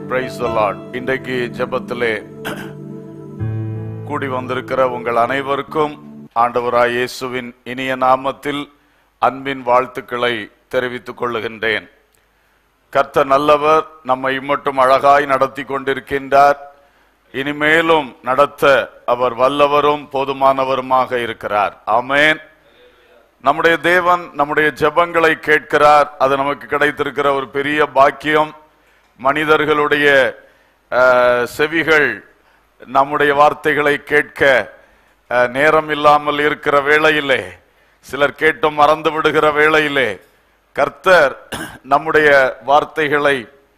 price Lord இன்றைக்கு ஜெபத்திலே கூடி வந்திருக்கிற உங்கள் அனைவருக்கும் ஆண்டவராய் இயேசுவின் இனிய நாமத்தில் அன்பின் வாழ்த்துக்களை தெரிவித்துக் கொள்ளுகின்றேன் கர்த்தர் நல்லவர் நம்மை இம்மட்டும் அழகாய் நடத்தி கொண்டிருக்கின்றார் இனிமேலும் நடத்த அவர் வல்லவரும் போதுமானவருமாக இருக்கிறார் ஆமென் நம்முடைய தேவன் நம்முடைய ஜெபங்களை கேட்கிறார் அது நமக்கு கிடைத்திருக்கிற ஒரு பெரிய பாக்கியம் மனிதர்களுடைய அஹ், செவிகள் நம்முடைய வார்த்தைகளை கேட்க அஹ், நேரம் இல்லாமல் இருக்கிற வேளையிலே சிலர் கேட்டும் மறந்து விடுகிற வேளையிலே கர்த்தர் நம்முடைய வார்த்தைகளை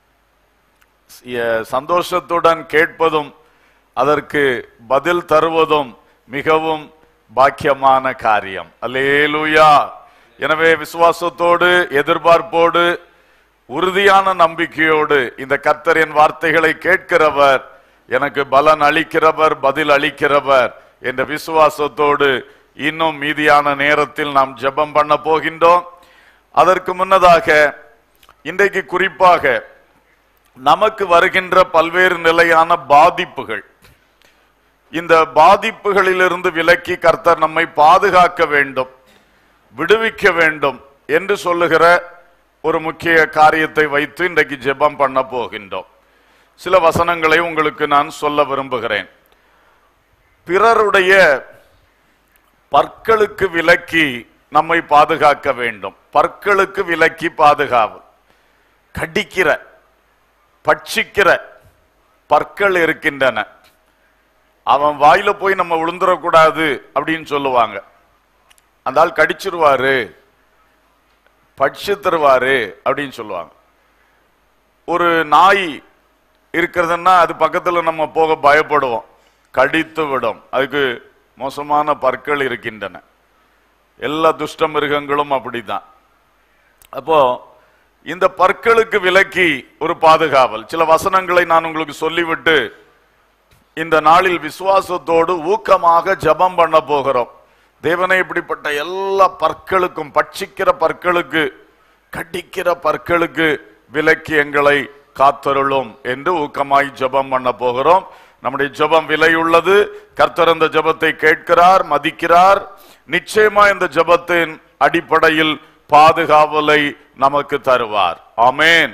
அஹ், சந்தோஷத்துடன் கேட்பதும் அதற்கு பதில் தருவதும் மிகவும் பாக்கியமான காரியம் அல்லேலூயா எனவே விசுவாசத்தோடு எதிர்பார்ப்போடு உறுதியான நம்பிக்கையோடு இந்த கர்த்தரின் வார்த்தைகளை கேட்கிறவர் எனக்கு பலன் அளிக்கிறவர் பதில் அளிக்கிறவர் என்ற விசுவாசத்தோடு இன்னும் மீதியான நேரத்தில் நாம் ஜெபம் பண்ண போகின்றோம் அதற்கு முன்னதாக இன்றைக்கு குறிப்பாக நமக்கு வருகின்ற பல்வேறு நிலையான பாதிப்புகள் இந்த பாதிப்புகளிலிருந்து விலக்கி கர்த்தர் நம்மை பாதுகாக்க வேண்டும் விடுவிக்க வேண்டும் என்று சொல்லுகிற ஒரு முக்கிய காரியத்தை வைத்து இன்றைக்கு ஜெபம் பண்ண போகின்றோம் சில வசனங்களை உங்களுக்கு நான் சொல்ல விரும்புகிறேன் பிறருடைய பற்களுக்கு விலக்கி நம்மை பாதுகாக்க வேண்டும் பற்களுக்கு விலக்கி பாதுகாவு கடிக்கிற பட்சிக்கிற பற்கள் இருக்கின்றன அவன் வாயில போய் நம்ம விழுந்துடக்கூடாது அப்படின்னு சொல்லுவாங்க அந்த ஆள் கடிச்சிருவாரு பட்சி தருவாரு அப்படின்னு சொல்லுவாங்க ஒரு நாய் இருக்கிறதுன்னா அது பக்கத்துல நம்ம போக பயப்படுவோம் கடித்து விடும் அதுக்கு மோசமான பற்கள் இருக்கின்றன எல்லா துஷ்ட மிருகங்களும் அப்படிதான் அப்போ இந்த பற்களுக்கு விலக்கி ஒரு பாதுகாவல் சில வசனங்களை நான் உங்களுக்கு சொல்லிவிட்டு இந்த நாளில் விசுவாசத்தோடு ஊக்கமாக ஜெபம் பண்ண போகிறோம் தேவனை இப்படிப்பட்ட எல்லா பற்களுக்கும் பட்சிக்கிற பற்களுக்கு கடிக்கிற பற்களுக்கு விலக்கி எங்களை காத்தருளும் என்று ஊக்கமாய் ஜெபம் பண்ண போகிறோம் நம்முடைய ஜெபம் விலையுள்ளது கர்த்தர் அந்த ஜெபத்தை கேட்கிறார் மதிக்கிறார் நிச்சயமா இந்த ஜெபத்தின் அடிப்படையில் பாதுகாவலை நமக்கு தருவார் ஆமென்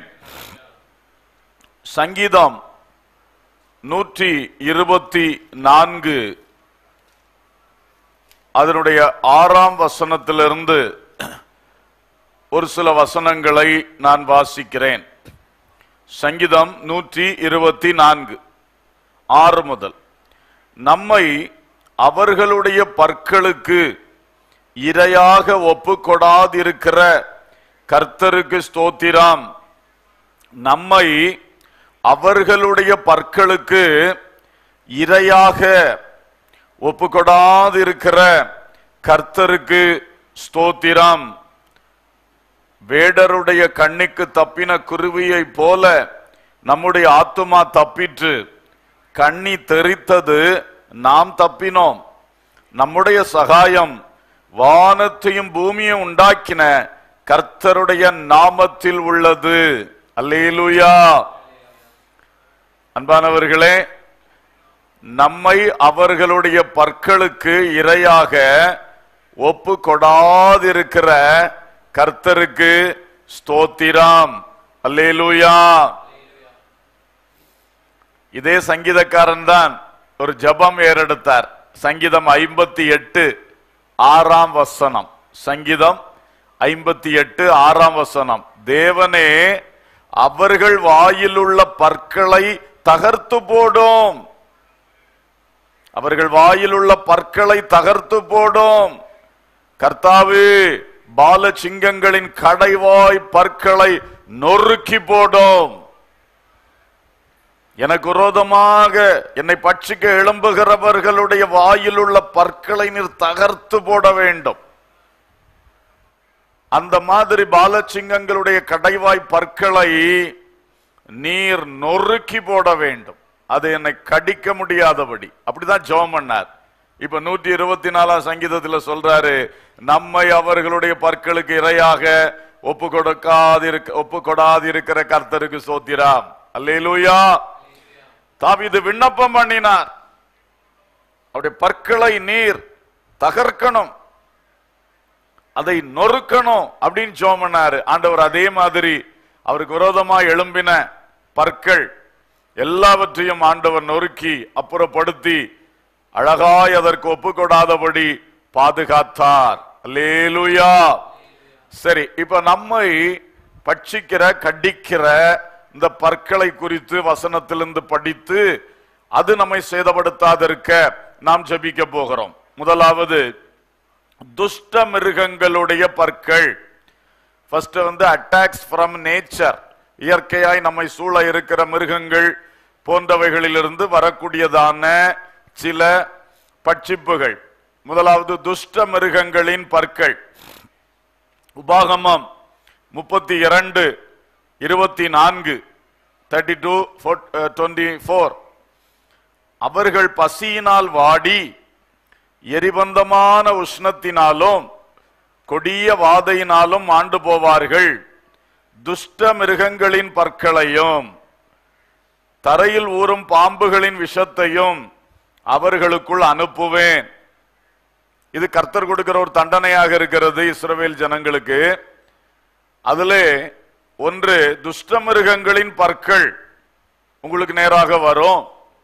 சங்கீதம் நூற்றி இருபத்தி நான்கு அதனுடைய ஆறாம் வசனத்திலிருந்து ஒரு சில வசனங்களை நான் வாசிக்கிறேன் சங்கீதம் நூற்றி இருபத்தி நான்கு ஆறு முதல் நம்மை அவர்களுடைய பற்களுக்கு இரையாக ஒப்பு கொடாதிருக்கிற கர்த்தருக்கு ஸ்தோத்திரம் நம்மை அவர்களுடைய பற்களுக்கு இரையாக ஒப்புக்கொடாதிருக்கிற கர்த்தருக்கு ஸ்தோத்திரம் வேடருடைய கண்ணிக்கு தப்பின குருவியை போல நம்முடைய ஆத்துமா தப்பிற்று கண்ணி தெரித்தது நாம் தப்பினோம் நம்முடைய சகாயம் வானத்தையும் பூமியும் உண்டாக்கின கர்த்தருடைய நாமத்தில் உள்ளது அல்லேலூயா அன்பானவர்களே நம்மை அவர்களுடைய பற்களுக்கு இரையாக ஒப்பு கொடாதிருக்கிற கர்த்தருக்கு ஸ்தோத்திரம் அல்லேலூயா இதே சங்கீதக்காரன் தான் ஒரு ஜபம் ஏறெடுத்தார் சங்கீதம் ஐம்பத்தி எட்டு ஆறாம் வசனம் சங்கீதம் ஐம்பத்தி எட்டு ஆறாம் வசனம் தேவனே அவர்கள் வாயிலுள்ள பற்களை தகர்த்து போடும் அவர்கள் வாயிலுள்ள பற்களை தகர்த்து போடும் கர்த்தாவே பால சிங்கங்களின் கடைவாய் பற்களை நொறுக்கி போடும் எனக்கு விரோதமாக என்னை பட்சிக்க எழும்புகிறவர்களுடைய வாயிலுள்ள பற்களை நீர் தகர்த்து போட வேண்டும் அந்த மாதிரி பாலசிங்கங்களுடைய கடைவாய் பற்களை நீர் நொறுக்கி போட வேண்டும் அது என்னை கடிக்க முடியாதபடி அப்படிதான் ஜெபம் பண்ணார் இப்ப நூற்றி இருபத்தி நாலாம் சங்கீதத்துல சொல்றாரு நம்மை அவர்களுடைய பற்களுக்கு இரையாக ஒப்பு கொடுக்காதிருக்க ஒப்பு கொடாதிருக்கிற கர்த்தருக்கு சோத்திராம் அல்லேலூயா தாவீது விண்ணப்பம் பண்ணினார் அவருடைய பற்களை நீர் தகர்க்கணும் அதை நொறுக்கணும் அப்படின்னு ஜோம் பண்ணாரு ஆண்டவர் அதே மாதிரி அவருக்கு விரோதமா எழும்பின பற்கள் எல்லாவற்றையும் ஆண்டவர் நொறுக்கி அப்புறப்படுத்தி அழகாய் அதற்கு ஒப்புக்கொடாதபடி பாதுகாத்தார் அல்லேலூயா சரி இப்ப நம்மை பட்சிக்கிற கடிக்கிற இந்த பற்களை குறித்து வசனத்திலிருந்து படித்து அது நம்மை சேதப்படுத்தாதிருக்க நாம் ஜெபிக்க போகிறோம் முதலாவது துஷ்ட மிருகங்களுடைய பற்கள் ஃபர்ஸ்ட் வந்து அட்டாக்ஸ் ஃப்ரம் நேச்சர் இயற்கையாய் நம்மை சூழ இருக்கிற மிருகங்கள் போன்றவைகளிலிருந்து வரக்கூடியதான சில பட்சிப்புகள் முதலாவது துஷ்ட மிருகங்களின் பற்கள் உபாகமம் முப்பத்தி இரண்டு இருபத்தி நான்கு தேர்ட்டி டூ டுவெண்ட்டி ஃபோர் அவர்கள் பசியினால் வாடி எரிபந்தமான உஷ்ணத்தினாலும் கொடிய வாதையினாலும் ஆண்டு போவார்கள் துஷ்ட மிருகங்களின் பற்களையும் தரையில் ஊறும் பாம்புகளின் விஷத்தையும் அவர்களுக்குள் அனுப்புவேன் இது கர்த்தர் கொடுக்கிற ஒரு தண்டனையாக இருக்கிறது இஸ்ரவேல் ஜனங்களுக்கு அதிலே ஒன்று துஷ்ட மிருகங்களின் பற்கள் உங்களுக்கு நேராக வரும்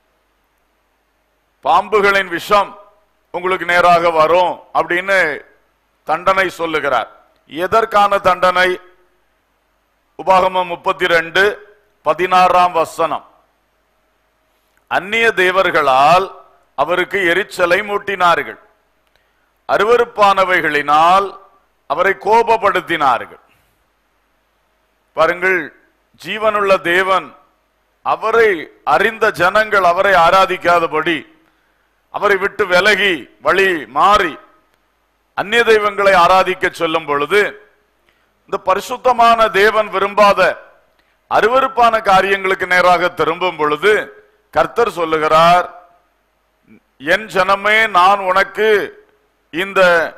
பாம்புகளின் விஷம் உங்களுக்கு நேராக வரும் அப்படின்னு தண்டனை சொல்லுகிறார் எதற்கான தண்டனை உபாகமம் முப்பத்தி ரெண்டு பதினாறாம் வசனம் அந்நிய தேவர்களால் அவருக்கு எரிச்சலை மூட்டினார்கள் அருவருப்பானவைகளினால் அவரை கோபப்படுத்தினார்கள் பாருங்கள் ஜீவனுள்ள தேவன் அவரை அறிந்த ஜனங்கள் அவரை ஆராதிக்காதபடி அவரை விட்டு விலகி வழி மாறி அந்நிய தெய்வங்களை ஆராதிக்க சொல்லும் பொழுது இந்த பரிசுத்தமான தேவன் விரும்பாத அருவருப்பான காரியங்களுக்கு நேராக திரும்பும் பொழுது கர்த்தர் சொல்லுகிறார் என் ஜனமே நான் உனக்கு இந்த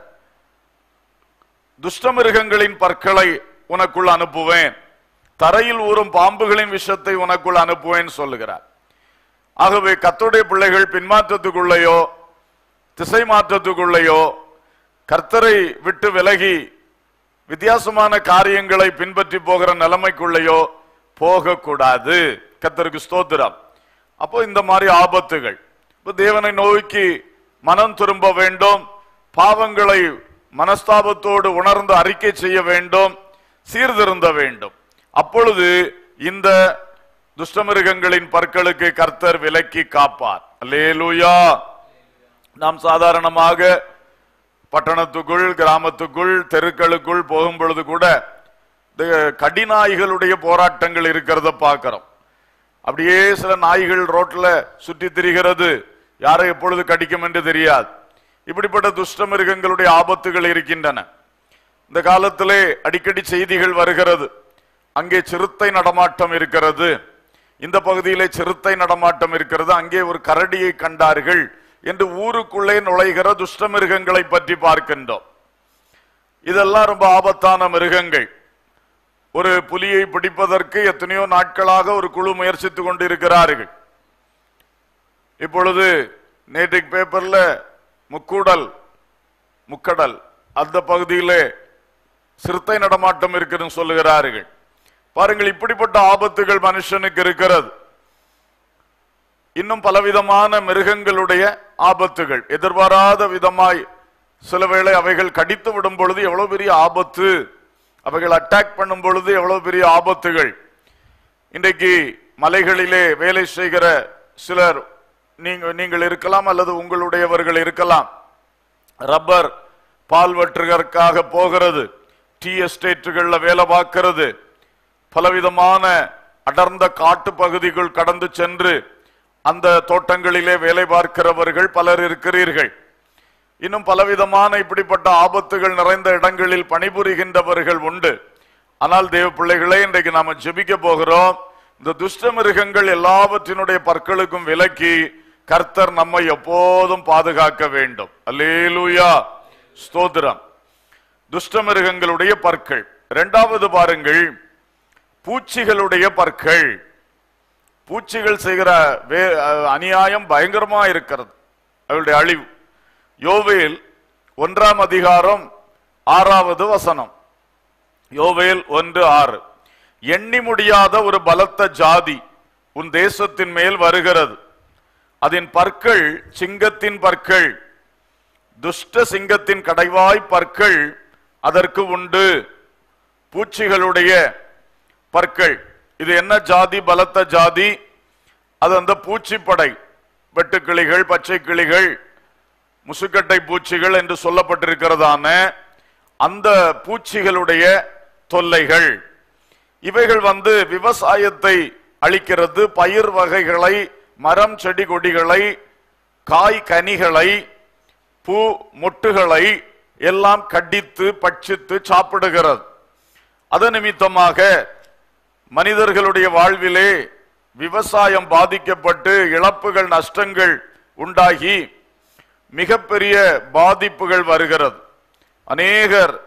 துஷ்டமிருகங்களின் பற்களை உனக்குள் அனுப்புவேன் தரையில் ஊறும் பாம்புகளின் விஷத்தை உனக்குள் அனுப்புவேன் சொல்லுகிறார் ஆகவே கர்த்தருடைய பிள்ளைகள் பின்மாற்றத்துக்குள்ளேயோ திசை மாற்றத்துக்குள்ளேயோ கர்த்தரை விட்டு விலகி வித்தியாசமான காரியங்களை பின்பற்றி போகிற நிலைமைக்குள்ளேயோ போகக்கூடாது கர்த்தருக்கு ஸ்தோத்திரம் அப்போ இந்த மாதிரி ஆபத்துகள் இப்ப தேவனை நோக்கி மனம் திரும்ப வேண்டும் பாவங்களை மனஸ்தாபத்தோடு உணர்ந்து அறிக்கை செய்ய வேண்டும் சீர்திருந்த வேண்டும் அப்பொழுது இந்த துஷ்டமிருகங்களின் பற்களுக்கு கர்த்தர் விலக்கி காப்பார் அல்லேலூயா நாம் சாதாரணமாக பட்டணத்துக்குள் கிராமத்துக்குள் தெருக்களுக்குள் போகும் பொழுது கூட இந்த கடிநாய்களுடைய போராட்டங்கள் இருக்கிறத பார்க்கிறோம் அப்படியே சில நாய்கள் ரோட்ல சுற்றி திரிகிறது யாரை எப்பொழுது கடிக்கும் என்று தெரியாது இப்படிப்பட்ட துஷ்ட மிருகங்களுடைய ஆபத்துகள் இருக்கின்றன இந்த காலத்திலே அடிக்கடி செய்திகள் வருகிறது அங்கே சிறுத்தை நடமாட்டம் இருக்கிறது இந்த பகுதியிலே சிறுத்தை நடமாட்டம் இருக்கிறது அங்கே ஒரு கரடியை கண்டார்கள் என்று ஊருக்குள்ளே நுழைகிற துஷ்ட மிருகங்களை பற்றி பார்க்கின்றோம் இதெல்லாம் ரொம்ப ஆபத்தான மிருகங்கள் ஒரு புலியை பிடிப்பதற்கு எத்தனையோ நாட்களாக ஒரு குழு முயற்சித்துக் கொண்டிருக்கிறார்கள் இப்பொழுது நேற்றுக்கு பேப்பர்ல முக்கூடல் முக்கடல் அந்த பகுதியிலே சிறுத்தை நடமாட்டம் இருக்குன்னு சொல்லுகிறார்கள் பாருங்கள் இப்படிப்பட்ட ஆபத்துகள் மனுஷனுக்கு இருக்கிறது இன்னும் பலவிதமான மிருகங்களுடைய ஆபத்துகள் எதிர்பாராத விதமாய் சில வேளை அவைகள் கடித்து விடும் பொழுது எவ்வளவு பெரிய ஆபத்து அவைகள் அட்டாக் பண்ணும் பொழுது எவ்வளவு பெரிய ஆபத்துகள் இன்றைக்கு மலைகளிலே வேலை செய்கிற சிலர் நீங்க நீங்கள் இருக்கலாம் அல்லது உங்களுடையவர்கள் இருக்கலாம் ரப்பர் பால் வெற்றுகற்காக போகிறது டீ எஸ்டேட்டுகள்ல வேலை பார்க்கிறது பலவிதமான அடர்ந்த காட்டு பகுதிக்குள் கடந்து சென்று அந்த தோட்டங்களிலே வேலை பார்க்கிறவர்கள் பலர் இருக்கிறீர்கள் இன்னும் பலவிதமான இப்படிப்பட்ட ஆபத்துகள் நிறைந்த இடங்களில் பணிபுரிகின்றவர்கள் உண்டு ஆனால் தேவ பிள்ளைகளே இன்றைக்கு நாம ஜெபிக்க போகிறோம் இந்த துஷ்ட மிருகங்கள் எல்லாவற்றினுடைய பற்களுக்கும் விலக்கி கர்த்தர் நம்மை எப்போதும் பாதுகாக்க வேண்டும் அல்லேலூயா ஸ்தோத்திரம் துஷ்ட மிருகங்களுடைய பற்கள் இரண்டாவது பாருங்கள் பூச்சிகளுடைய பற்கள் பூச்சிகள் செய்கிற வே அஹ், அநியாயம் பயங்கரமா இருக்கிறது அவளுடைய அழிவு யோவேல் ஒன்றாம் அதிகாரம் ஆறாவது வசனம் யோவேல் ஒன்று ஆறு எண்ணி முடியாத ஒரு பலத்த ஜாதி உன் தேசத்தின் மேல் வருகிறது அதன் பற்கள் சிங்கத்தின் பற்கள் துஷ்ட சிங்கத்தின் கடைவாய் பற்கள் அதற்கு உண்டு பூச்சிகளுடைய பற்கள் இது என்ன ஜாதி பலத்த ஜாதி அது அந்த பூச்சிப்படை வெட்டுக்கிளிகள் பச்சை கிளிகள் முசுக்கட்டை பூச்சிகள் என்று சொல்லப்பட்டிருக்கிறதான அந்த பூச்சிகளுடைய தொல்லைகள் இவைகள் வந்து விவசாயத்தை அழிக்கிறது பயிர் வகைகளை மரம் செடி கொடிகளை காய் கனிகளை பூ மொட்டுகளை எல்லாம் கடித்து பட்சித்து சாப்பிடுகிறது அது நிமித்தமாக மனிதர்களுடைய வாழ்விலே விவசாயம் பாதிக்கப்பட்டு இழப்புகள் நஷ்டங்கள் உண்டாகி மிகப்பெரிய பாதிப்புகள் வருகிறது அநேகர்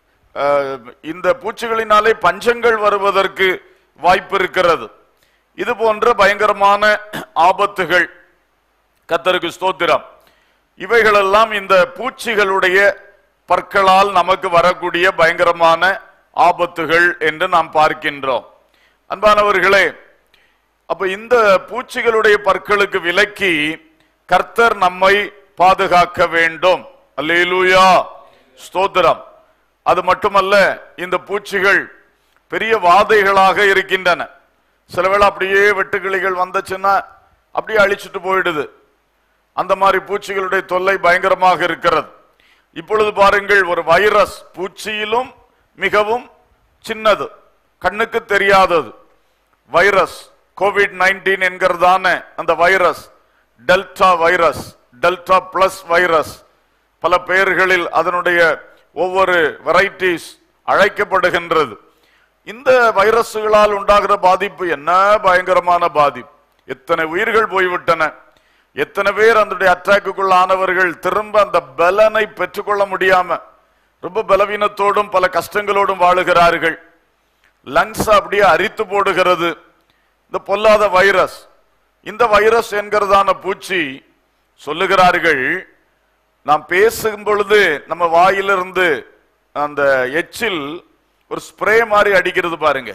அஹ், இந்த பூச்சிகளினாலே பஞ்சங்கள் வருவதற்கு வாய்ப்பு இருக்கிறது இது போன்ற பயங்கரமான ஆபத்துகள் கத்தருக்கு ஸ்தோத்திரம் இவைகளெல்லாம் இந்த பூச்சிகளுடைய பற்களால் நமக்கு வரக்கூடிய பயங்கரமான ஆபத்துகள் என்று நாம் பார்க்கின்றோம் அன்பானவர்களே அப்ப இந்த பூச்சிகளுடைய பற்களுக்கு விலக்கி கர்த்தர் நம்மை பாதுகாக்க வேண்டும் அல்லேலூயா ஸ்தோத்திரம் அது மட்டுமல்ல இந்த பூச்சிகள் பெரிய வாதைகளாக இருக்கின்றன சில வேளை அப்படியே வெட்டுக்கிளிகள் வந்துச்சுன்னா அப்படியே அழிச்சிட்டு போயிடுது அந்த மாதிரி பூச்சிகளுடைய தொல்லை பயங்கரமாக இருக்கிறது இப்பொழுது பாருங்கள் ஒரு வைரஸ் பூச்சியிலும் மிகவும் சின்னது கண்ணுக்கு தெரியாதது வைரஸ் கோவிட் நைன்டீன் என்கிறதான அந்த virus delta virus delta plus virus பல பெயர்களில் அதனுடைய ஒவ்வொரு வெரைட்டிஸ் அழைக்கப்படுகின்றது இந்த வைரஸ்களால் உண்டாகிற பாதிப்பு என்ன பயங்கரமான பாதிப்பு எத்தனை உயிர்கள் போய்விட்டன எத்தனை பேர் அதனுடைய அட்டாக்குக்குள் ஆனவர்கள் திரும்ப அந்த பலனை பெற்றுக்கொள்ள முடியாம ரொம்ப பலவீனத்தோடும் பல கஷ்டங்களோடும் வாழுகிறார்கள் லங்ஸ் அப்படியே அரித்து போடுகிறது இந்த பொல்லாத வைரஸ் இந்த வைரஸ் என்கிறதான பூச்சி சொல்லுகிறார்கள் நாம் பேசும் பொழுது நம்ம வாயிலிருந்து அந்த எச்சில் ஒரு ஸ்ப்ரே மாதிரி அடிக்கிறது பாருங்க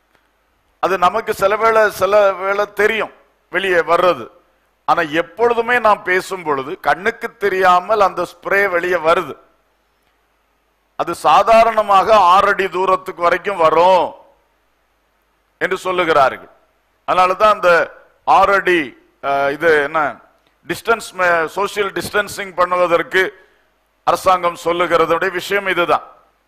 அது நமக்கு சில வேளை சில வேளை தெரியும் வெளியே வர்றது ஆனா எப்பொழுதுமே நாம் பேசும் பொழுது கண்ணுக்கு தெரியாமல் அந்த ஸ்ப்ரே வெளியே வருது அது சாதாரணமாக ஆறடி தூரத்துக்கு வரைக்கும் வரும் என்று சொல்லுகிறார்கள் அதனாலதான் அந்த ஆறடி அஹ், இது என்ன டிஸ்டன்ஸ் சோசியல் டிஸ்டன்சிங் பண்ணுவதற்கு அரசாங்கம் சொல்லுகிறதுடைய விஷயம் இதுதான்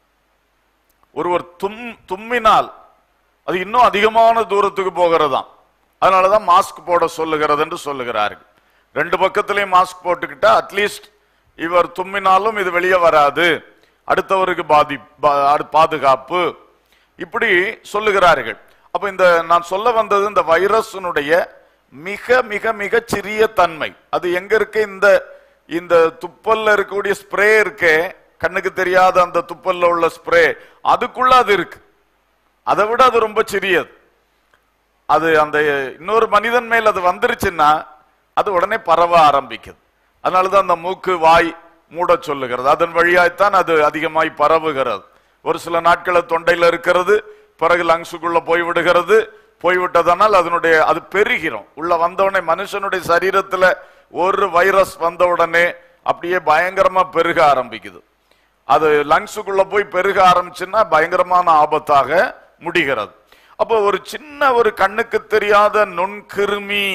ஒருவர் தும் தும்மினால் அது இன்னும் அதிகமான தூரத்துக்கு போகிறதாம் அதனாலதான் மாஸ்க் போட சொல்லுகிறது என்று சொல்லுகிறார்கள் ரெண்டு பக்கத்திலையும் மாஸ்க் போட்டுக்கிட்டா அட்லீஸ்ட் இவர் தும்மினாலும் இது வெளியே வராது அடுத்தவருக்கு பாதி பா- அது பாதுகாப்பு இப்படி சொல்லுகிறார்கள் அப்ப இந்த நான் சொல்ல வந்தது இந்த வைரஸினுடைய மிக மிக மிக சிறிய தன்மை அது எங்க இருக்கு இந்த இந்த துப்பல்ல இருக்கக்கூடிய ஸ்ப்ரே இருக்கே கண்ணுக்கு தெரியாத அந்த துப்பல்ல உள்ள ஸ்ப்ரே அதுக்குள்ள அது இருக்கு அதை விட அது ரொம்ப சிறியது அது அந்த இன்னொரு மனிதன் மேல் அது வந்துருச்சுன்னா அது உடனே பரவ ஆரம்பிக்குது அதனாலதான் அந்த மூக்கு வாய் மூட சொல்லுகிறது அதன் வழியாய்த்தான் அது அதிகமாய் பரவுகிறது ஒரு சில நாட்கள் அது தொண்டையில இருக்கிறது பிறகு லங்ஸுக்குள்ள போய் விடுகிறது போய்விட்டதனால் அதனுடைய அது பெருகிறோம் உள்ள வந்தவுடனே மனுஷனுடைய சரீரத்துல ஒரு வைரஸ் வந்த உடனே அப்படியே பயங்கரமா பெருக ஆரம்பிக்குது அது லங்ஸுக்குள்ள போய் பெருக ஆரம்பிச்சுன்னா பயங்கரமான ஆபத்தாக முடிகிறது அப்போ ஒரு சின்ன ஒரு கண்ணுக்கு தெரியாத நுண்கிருமி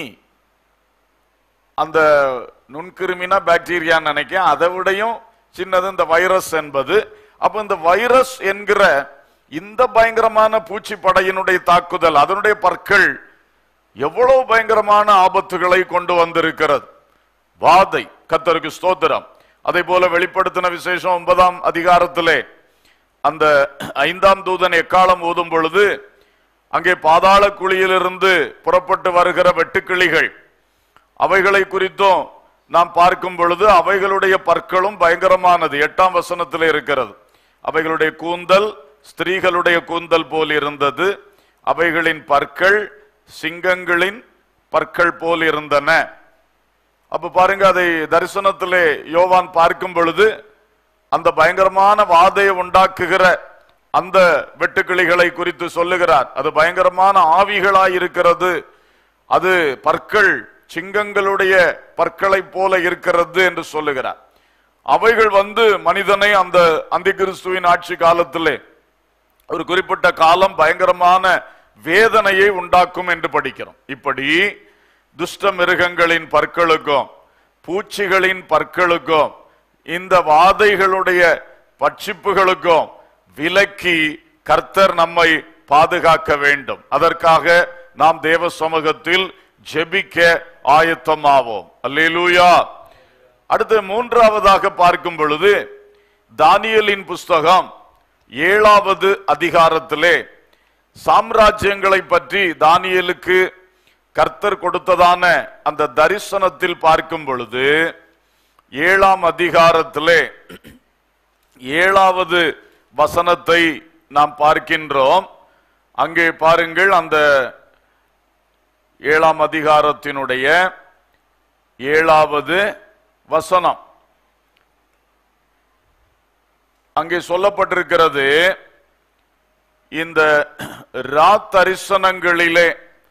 அந்த நுண்கிருமினா பாக்டீரியான்னு நினைக்கிறேன் அதை விடையும் சின்னது இந்த வைரஸ் என்பது அப்ப இந்த வைரஸ் என்கிற இந்த பயங்கரமான பூச்சி படையினுடைய தாக்குதல் அதனுடைய பற்கள் எவ்வளவு பயங்கரமான ஆபத்துகளை கொண்டு வந்திருக்கிறது வாதை கத்தருக்கு ஸ்தோத்திரம் அதே போல வெளிப்படுத்தின விசேஷம் ஒன்பதாம் அதிகாரத்திலே அந்த ஐந்தாம் தூதன் எக்காலம் ஊதும் பொழுது அங்கே பாதாள குழியிலிருந்து புறப்பட்டு வருகிற வெட்டுக்கிளிகள் அவைகளை குறித்தும் நாம் பார்க்கும் பொழுது அவைகளுடைய பற்களும் பயங்கரமானது எட்டாம் வசனத்தில் இருக்கிறது அவைகளுடைய கூந்தல் ஸ்திரீகளுடைய கூந்தல் போல் இருந்தது அவைகளின் பற்கள் சிங்கங்களின் பற்கள் போல் இருந்தன அப்ப பாருங்க அதை தரிசனத்திலே யோவான் பார்க்கும் பொழுது அந்த பயங்கரமான வாதையை உண்டாக்குகிற அந்த வெட்டுக்கிளிகளை குறித்து சொல்லுகிறார் அது பயங்கரமான ஆவிகளாய் இருக்கிறது அது பற்கள் சிங்கங்களுடைய பற்களை போல இருக்கிறது என்று சொல்லுகிறார் அவைகள் வந்து மனிதனை அந்த அந்தி கிறிஸ்துவின் ஆட்சி காலத்திலே ஒரு குறிப்பிட்ட காலம் பயங்கரமான வேதனையை உண்டாக்கும் என்று படிக்கிறோம் இப்படி துஷ்ட மிருகங்களின் பற்களுக்கும் பூச்சிகளின் பற்களுக்கும் இந்த வாதைகளுடைய பட்சிப்புகளுக்கும் விலக்கி கர்த்தர் நம்மை பாதுகாக்க வேண்டும் அதற்காக நாம் தேவ சமூகத்தில் ஜெபிக்க ஆயத்தமாவோம் அல்லேலூயா அடுத்து மூன்றாவதாக பார்க்கும் பொழுது தானியலின் புஸ்தகம் ஏழாவது அதிகாரத்திலே சாம்ராஜ்யங்களை பற்றி தானியலுக்கு கர்த்தர் கொடுத்ததான அந்த தரிசனத்தில் பார்க்கும் பொழுது ஏழாம் அதிகாரத்திலே ஏழாவது வசனத்தை நாம் பார்க்கின்றோம் அங்கே பாருங்கள் அந்த ஏழாம் அதிகாரத்தினுடைய ஏழாவது வசனம் அங்கே சொல்லப்பட்டிருக்கிறது இந்த ரா தரிசனங்களிலே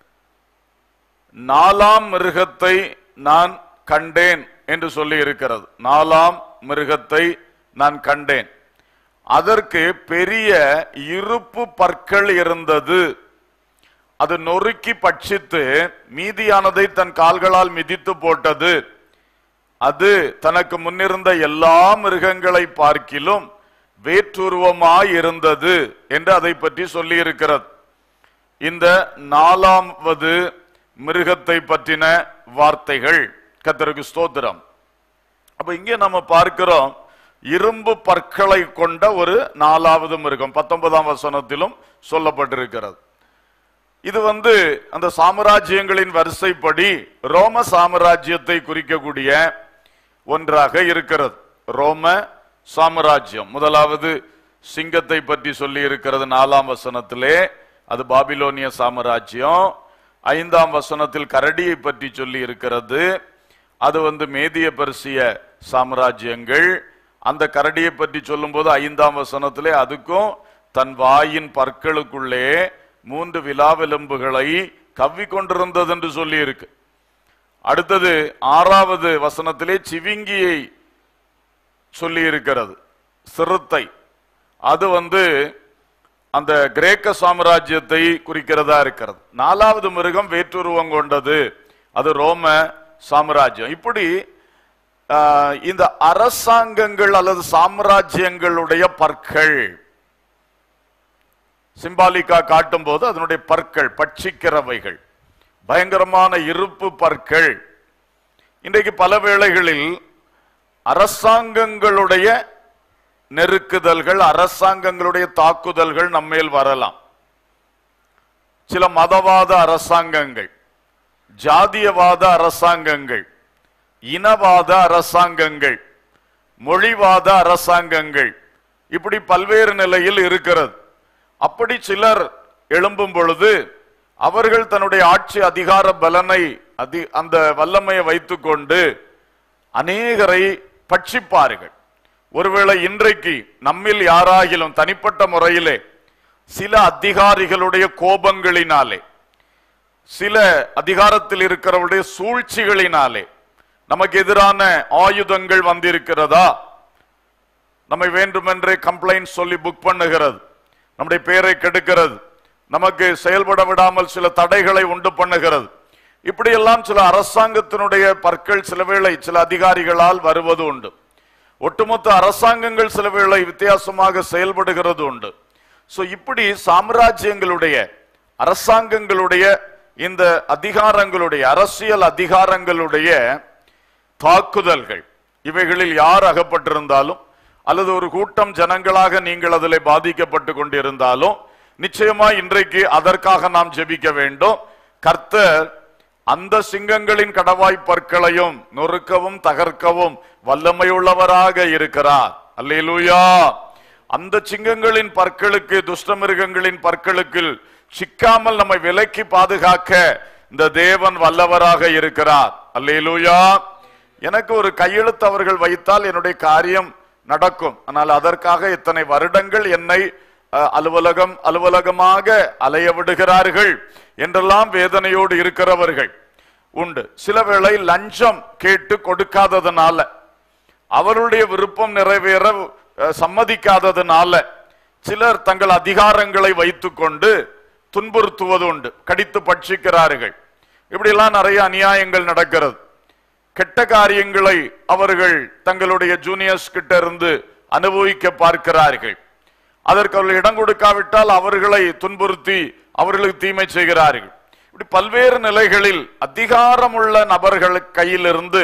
நாலாம் மிருகத்தை நான் கண்டேன் என்று சொல்லி இருக்கிறது நாலாம் மிருகத்தை நான் கண்டேன் அதற்கு பெரிய இருப்பு பற்கள் இருந்தது அது நொறுக்கி பட்சித்து மீதியானதை தன் கால்களால் மிதித்து போட்டது அது தனக்கு முன்னிருந்த எல்லா மிருகங்களை பார்க்கிலும் வேற்றுருவமாய் இருந்தது என்று அதை பற்றி சொல்லி இருக்கிறது இந்த நாலாவது மிருகத்தை பற்றின வார்த்தைகள் கத்தருக்கு ஸ்தோத்திரம் அப்ப இங்கே நம்ம பார்க்கிறோம் இரும்பு பற்களை கொண்ட ஒரு நாலாவது மிருகம் பத்தொன்பதாம் வசனத்திலும் சொல்லப்பட்டிருக்கிறது இது வந்து அந்த சாம்ராஜ்யங்களின் வரிசைப்படி ரோம சாம்ராஜ்யத்தை குறிக்கக்கூடிய ஒன்றாக இருக்கிறது ரோம சாம்ராஜ்யம் முதலாவது சிங்கத்தை பற்றி சொல்லி இருக்கிறது நாலாம் வசனத்திலே அது பாபிலோனிய சாம்ராஜ்யம் ஐந்தாம் வசனத்தில் கரடியை பற்றி சொல்லி இருக்கிறது அது வந்து மேதிய பரிசிய சாம்ராஜ்யங்கள் அந்த கரடியை பற்றி சொல்லும்போது ஐந்தாம் வசனத்திலே அதுக்கும் தன் வாயின் பற்களுக்குள்ளே மூன்று விலாவெலும்புகளை கவ்வி கொண்டிருந்தது என்று சொல்லி இருக்கு அடுத்தது ஆறாவது வசனத்திலே சிவிங்கியை சொல்லி இருக்கிறது சிறுத்தை அது வந்து அந்த கிரேக்க சாம்ராஜ்யத்தை குறிக்கிறதா இருக்கிறது நாலாவது மிருகம் வேற்றுருவம் கொண்டது அது ரோம சாம்ராஜ்யம் இப்படி ஆஹ், இந்த அரசாங்கங்கள் அல்லது சாம்ராஜ்யங்களுடைய பற்கள் சிம்பாலிக்கா காட்டும் போது அதனுடைய பற்கள் பட்சிக்கிறவைகள் பயங்கரமான இருப்பு பற்கள் இன்றைக்கு பல வேளைகளில் அரசாங்கங்களுடைய நெருக்குதல்கள் அரசாங்கங்களுடைய தாக்குதல்கள் நம்மேல் வரலாம் சில மதவாத அரசாங்கங்கள் ஜாதியவாத அரசாங்கங்கள் இனவாத அரசாங்கங்கள் மொழிவாத அரசாங்கங்கள் இப்படி பல்வேறு நிலையில் இருக்கிறது அப்படி சிலர் எழும்பும் பொழுது அவர்கள் தன்னுடைய ஆட்சி அதிகார பலனை அதி அந்த வல்லமையை வைத்துக்கொண்டு அநேகரை பட்சிப்பார்கள் ஒருவேளை இன்றைக்கு நம்மில் யாராகிலும் தனிப்பட்ட முறையிலே சில அதிகாரிகளுடைய கோபங்களினாலே சில அதிகாரத்தில் இருக்கிறவருடைய சூழ்ச்சிகளினாலே நமக்கு எதிரான ஆயுதங்கள் வந்திருக்கிறதா நம்மை வேண்டுமென்றே கம்ப்ளைண்ட் சொல்லி புக் பண்ணுகிறது நம்முடைய பெயரை கெடுக்கிறது நமக்கு செயல்பட விடாமல் சில தடைகளை உண்டு பண்ணுகிறது இப்படியெல்லாம் சில அரசாங்கத்தினுடைய பற்கள் சில வேளை சில அதிகாரிகளால் வருவது உண்டு ஒட்டுமொத்த அரசாங்கங்கள் சில வேளை வித்தியாசமாக செயல்படுகிறது உண்டு சோ இப்படி சாம்ராஜ்யங்களுடைய அரசாங்கங்களுடைய இந்த அதிகாரங்களுடைய அரசியல் அதிகாரங்களுடைய தாக்குதல்கள் இவைகளில் யார் அகப்பட்டிருந்தாலும் அல்லது ஒரு கூட்டம் ஜனங்களாக நீங்கள் அதில் பாதிக்கப்பட்டு கொண்டிருந்தாலும் நிச்சயமா இன்றைக்கு அதற்காக நாம் ஜெபிக்க வேண்டும் கர்த்தர் அந்த சிங்கங்களின் கடவாய் பற்களையும் நொறுக்கவும் தகர்க்கவும் வல்லமையுள்ளவராக இருக்கிறார் அல்லேலூயா அந்த சிங்கங்களின் பற்களுக்கு துஷ்டமிருகங்களின் பற்களுக்கு சிக்காமல் நம்மை விலக்கி பாதுகாக்க இந்த தேவன் வல்லவராக இருக்கிறார் அல்லேலூயா எனக்கு ஒரு கையெழுத்து அவர்கள் வைத்தால் என்னுடைய காரியம் நடக்கும் ஆனால் அதற்காக இத்தனை வருடங்கள் என்னை அஹ், அலுவலகம் அலுவலகமாக அலைய விடுகிறார்கள் என்றெல்லாம் வேதனையோடு இருக்கிறவர்கள் உண்டு சில வேளை லஞ்சம் கேட்டு கொடுக்காததுனால அவருடைய விருப்பம் நிறைவேற அஹ், சம்மதிக்காததுனால சிலர் தங்கள் அதிகாரங்களை வைத்துக்கொண்டு துன்புறுத்துவது உண்டு கடித்து பட்சிக்கிறார்கள் இப்படியெல்லாம் நிறைய அநியாயங்கள் நடக்கிறது கெட்ட காரியங்களை அவர்கள் தங்களுடைய ஜூனியர்ஸ் கிட்ட இருந்து அனுபவிக்க பார்க்கிறார்கள் அதற்கு அவர்கள் இடம் கொடுக்காவிட்டால் அவர்களை துன்புறுத்தி அவர்களுக்கு தீமை செய்கிறார்கள் இப்படி பல்வேறு நிலைகளில் அதிகாரமுள்ள நபர்கள் கையிலிருந்து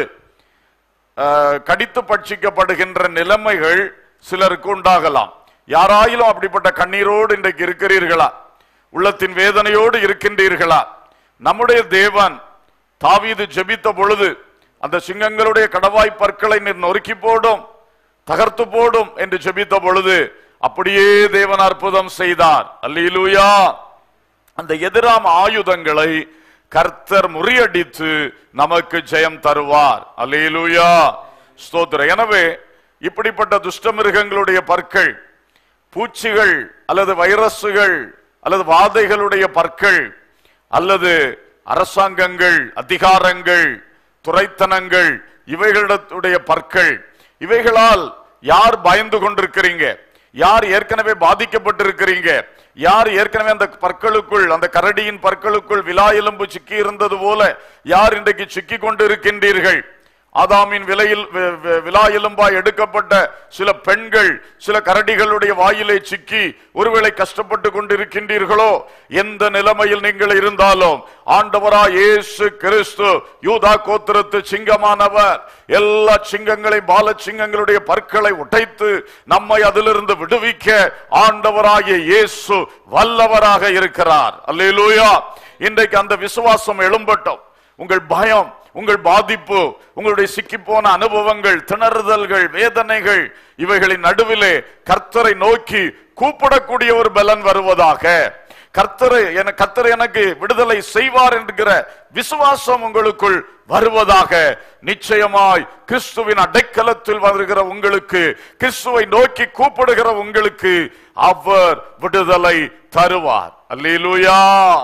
அஹ், கடித்து பட்சிக்கப்படுகின்ற நிலைமைகள் சிலருக்கு உண்டாகலாம் யாராயிலும் அப்படிப்பட்ட கண்ணீரோடு இன்றைக்கு இருக்கிறீர்களா உள்ளத்தின் வேதனையோடு இருக்கின்றீர்களா நம்முடைய தேவன் தாவீது ஜெபித்த பொழுது அந்த சிங்கங்களுடைய கடவாய் பற்களை நீர் நொறுக்கி போடும் தகர்த்து போடும் என்று ஜெபித்த பொழுது அப்படியே தேவன் அற்புதம் செய்தார் அல்லேலூயா அந்த எதிராம் ஆயுதங்களை கர்த்தர் முறியடித்து நமக்கு ஜெயம் தருவார் அல்லேலூயா ஸ்தோத்திரம் எனவே இப்படிப்பட்ட துஷ்ட மிருகங்களுடைய பற்கள் பூச்சிகள் அல்லது வைரசுகள் அல்லது வாதைகளுடைய பற்கள் அல்லது அரசாங்கங்கள் அதிகாரங்கள் துரைத்தனங்கள் இவைகளுடைய பற்கள் இவைகளால் யார் பயந்து கொண்டிருக்கிறீங்க யார் ஏற்கனவே பாதிக்கப்பட்டிருக்கிறீங்க யார் ஏற்கனவே அந்த பற்களுக்குள் அந்த கரடியின் பற்களுக்குள் விலா எலும்பு சிக்கி இருந்தது போல யார் இன்றைக்கு சிக்கி கொண்டிருக்கின்றீர்கள் ஆதாமின் விலையில் வி- வி- விலா எலும்பாய் எடுக்கப்பட்ட சில பெண்கள் சில கரடிகளுடைய வாயிலை சிக்கி ஒருவேளை கஷ்டப்பட்டு கொண்டிருக்கின்றீர்களோ எந்த நிலைமையில் நீங்கள் இருந்தாலும் ஆண்டவரா இயேசு கிறிஸ்து யூதா கோத்திரத்து சிங்கமானவர் எல்லா சிங்கங்களை பால சிங்கங்களுடைய பற்களை உடைத்து நம்மை அதிலிருந்து விடுவிக்க ஆண்டவராகிய இயேசு வல்லவராக இருக்கிறார் அல்லேலூயா இன்றைக்கு அந்த விசுவாசம் எழும்பட்டும் உங்கள் பயம் உங்கள் பாதிப்பு உங்களுடைய சிக்கிப்போன அனுபவங்கள் திணறுதல்கள் வேதனைகள் இவைகளின் நடுவிலே கர்த்தரை நோக்கி கூப்பிடக்கூடிய ஒரு பலன் வருவதாக கர்த்தரை என கர்த்தர் எனக்கு விடுதலை செய்வார் என்கிற விசுவாசம் உங்களுக்குள் வருவதாக நிச்சயமாய் கிறிஸ்துவின் அடைக்கலத்தில் வருகிற உங்களுக்கு கிறிஸ்துவை நோக்கி கூப்பிடுகிற உங்களுக்கு அவர் விடுதலை தருவார் அல்லேலூயா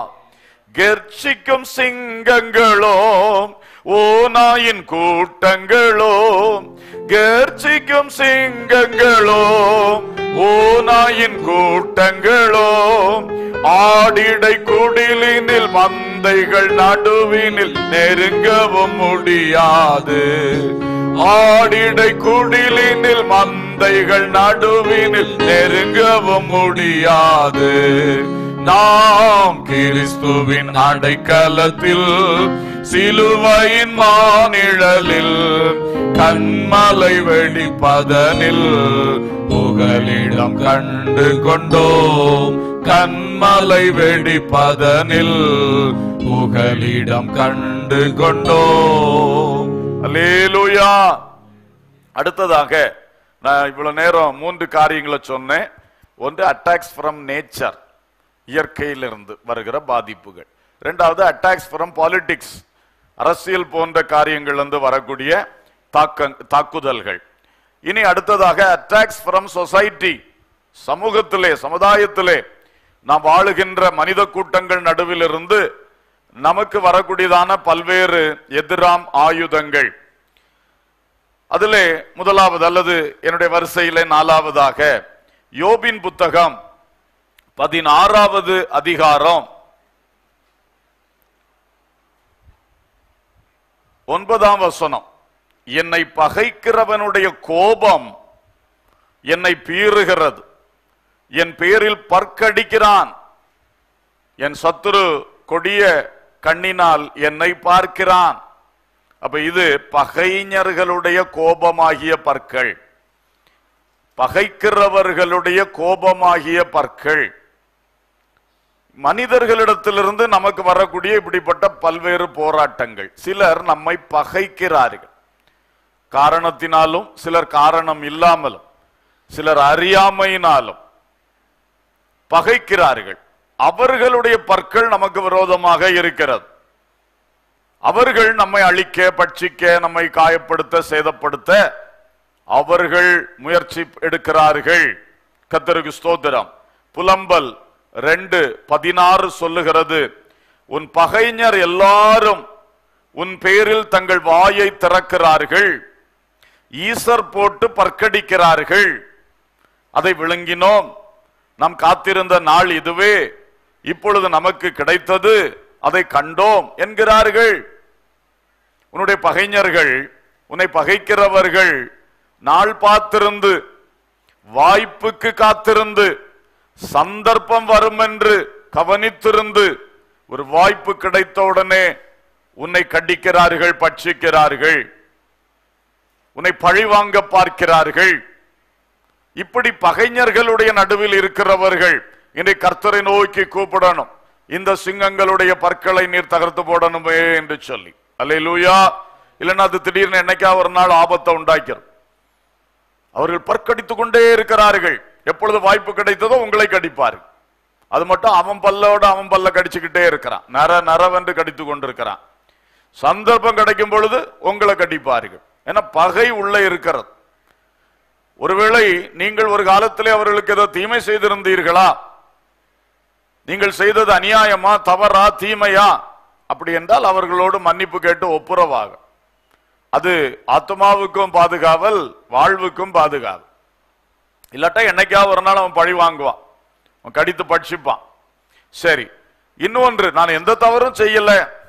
கெர்ச்சிக்கும் சிங்கங்களோ ஓநாயின் கூட்டங்களோ கெர்ச்சிக்கும் சிங்கங்களோ ஓநாயின் கூட்டங்களோ ஆடிடை குடிலினில் மந்தைகள் நடுவினில் நெருங்கவும் முடியாது ஆடிடை குடிலினில் மந்தைகள் நடுவினில் நெருங்கவும் முடியாது நாம் கிறிஸ்துவின் அடைக்கலத்தில் சிலுவையின் மானிழலில் கண்மலை வெடிப்பதனில் புகலிடம் கண்டு கொண்டோம் கண்மலை வெடிப்பதனில் புகலிடம் கண்டு கொண்டோம் அல்லேலூயா அடுத்ததாக நான் இவ்வளவு நேரம் மூன்று காரியங்களை சொன்னேன் ஒன்று அட்டாக்ஸ் ஃப்ரம் நேச்சர் இயற்கையிலிருந்து வருகிற பாதிப்புகள் இரண்டாவது அட்டாக்ஸ் ஃப்ரம் பாலிடிக்ஸ் அரசியல் போன்ற காரியங்கள் இருந்து வரக்கூடிய தாக்க தாக்குதல்கள் இனி அடுத்ததாக அட்டாக்ஸ் ஃப்ரம் சொசைட்டி சமூகத்திலே சமுதாயத்திலே நாம் வாழுகின்ற மனித கூட்டங்கள் நடுவிலிருந்து நமக்கு வரக்கூடியதான பல்வேறு எதிராம் ஆயுதங்கள் அதிலே முதலாவது அல்லது என்னுடைய வரிசையிலே நாலாவதாக யோபின் புத்தகம் பதினாறாவது அதிகாரம் ஒன்பதாம் வசனம் என்னை பகைக்கிறவனுடைய கோபம் என்னை பீறுகிறது என் பேரில் பற்கடிக்கிறான் என் சத்துரு கொடிய கண்ணினால் என்னை பார்க்கிறான் அப்ப இது பகைஞர்களுடைய கோபமாகிய பற்கள் பகைக்கிறவர்களுடைய கோபமாகிய பற்கள் மனிதர்களிடத்திலிருந்து நமக்கு வரக்கூடிய இப்படிப்பட்ட பல்வேறு போராட்டங்கள் சிலர் நம்மை பகைக்கிறார்கள் காரணத்தினாலும் சிலர் காரணம் இல்லாமலும் சிலர் அறியாமையினாலும் பகைக்கிறார்கள் அவர்களுடைய பற்கள் நமக்கு விரோதமாக இருக்கிறது அவர்கள் நம்மை அழிக்க பட்சிக்க நம்மை காயப்படுத்த சேதப்படுத்த அவர்கள் முயற்சி எடுக்கிறார்கள் கத்தருக்கு ஸ்தோத்திரம் புலம்பல் ரெண்டு பதினாறு சொல்லுகிறது உன் பகைஞர் எல்லாரும் உன் பேரில் தங்கள் வாயை திறக்கிறார்கள் ஈசர் போட்டு பற்கடிக்கிறார்கள் அதை விழுங்கினோம் நாம் காத்திருந்த நாள் இதுவே இப்பொழுது நமக்கு கிடைத்தது அதை கண்டோம் என்கிறார்கள் உன்னுடைய பகைஞர்கள் உன்னை பகைக்கிறவர்கள் நாள் பார்த்திருந்து வாய்ப்புக்கு காத்திருந்து சந்தர்ப்பம் வரும் என்று கவனித்திருந்து ஒரு வாய்ப்பு கிடைத்த உடனே உன்னை கண்டிக்கிறார்கள் பட்சிக்கிறார்கள் உன்னை பழிவாங்க பார்க்கிறார்கள் இப்படி பகைஞர்களுடைய நடுவில் இருக்கிறவர்கள் இன்றை கர்த்தரை நோக்கி கூப்பிடணும் இந்த சிங்கங்களுடைய பற்களை நீர் தகர்த்து போடணுமே என்று சொல்லி அல்லேலூயா இல்லைன்னா அது திடீர்னு என்னைக்கா ஒரு நாள் ஆபத்தை உண்டாக்கிடும் அவர்கள் பற்கடித்துக் கொண்டே இருக்கிறார்கள் எப்பொழுது வாய்ப்பு கிடைத்ததோ உங்களை கடிப்பார்கள் அது மட்டும் அவன் பல்லோட அவன் பல்ல கடிச்சுக்கிட்டே இருக்கிறான் நர நரவென்று கடித்து கொண்டிருக்கிறான் சந்தர்ப்பம் கிடைக்கும் பொழுது உங்களை கடிப்பார்கள் ஏன்னா பகை உள்ள இருக்கிறது ஒருவேளை நீங்கள் ஒரு காலத்திலே அவர்களுக்கு ஏதோ தீமை செய்திருந்தீர்களா நீங்கள் செய்தது அநியாயமா தவறா தீமையா அப்படி என்றால் அவர்களோடு மன்னிப்பு கேட்டு ஒப்புரவாக அது ஆத்மாவுக்கும் பாதுகாவல் வாழ்வுக்கும் பாதுகாவல் இல்லாட்டா என்னைக்கா ஒரு நாள் அவன் பழி வாங்குவான் அவன் கடித்து பட்சிப்பான் சரி இன்னொன்று நான் எந்த தவறும் செய்யல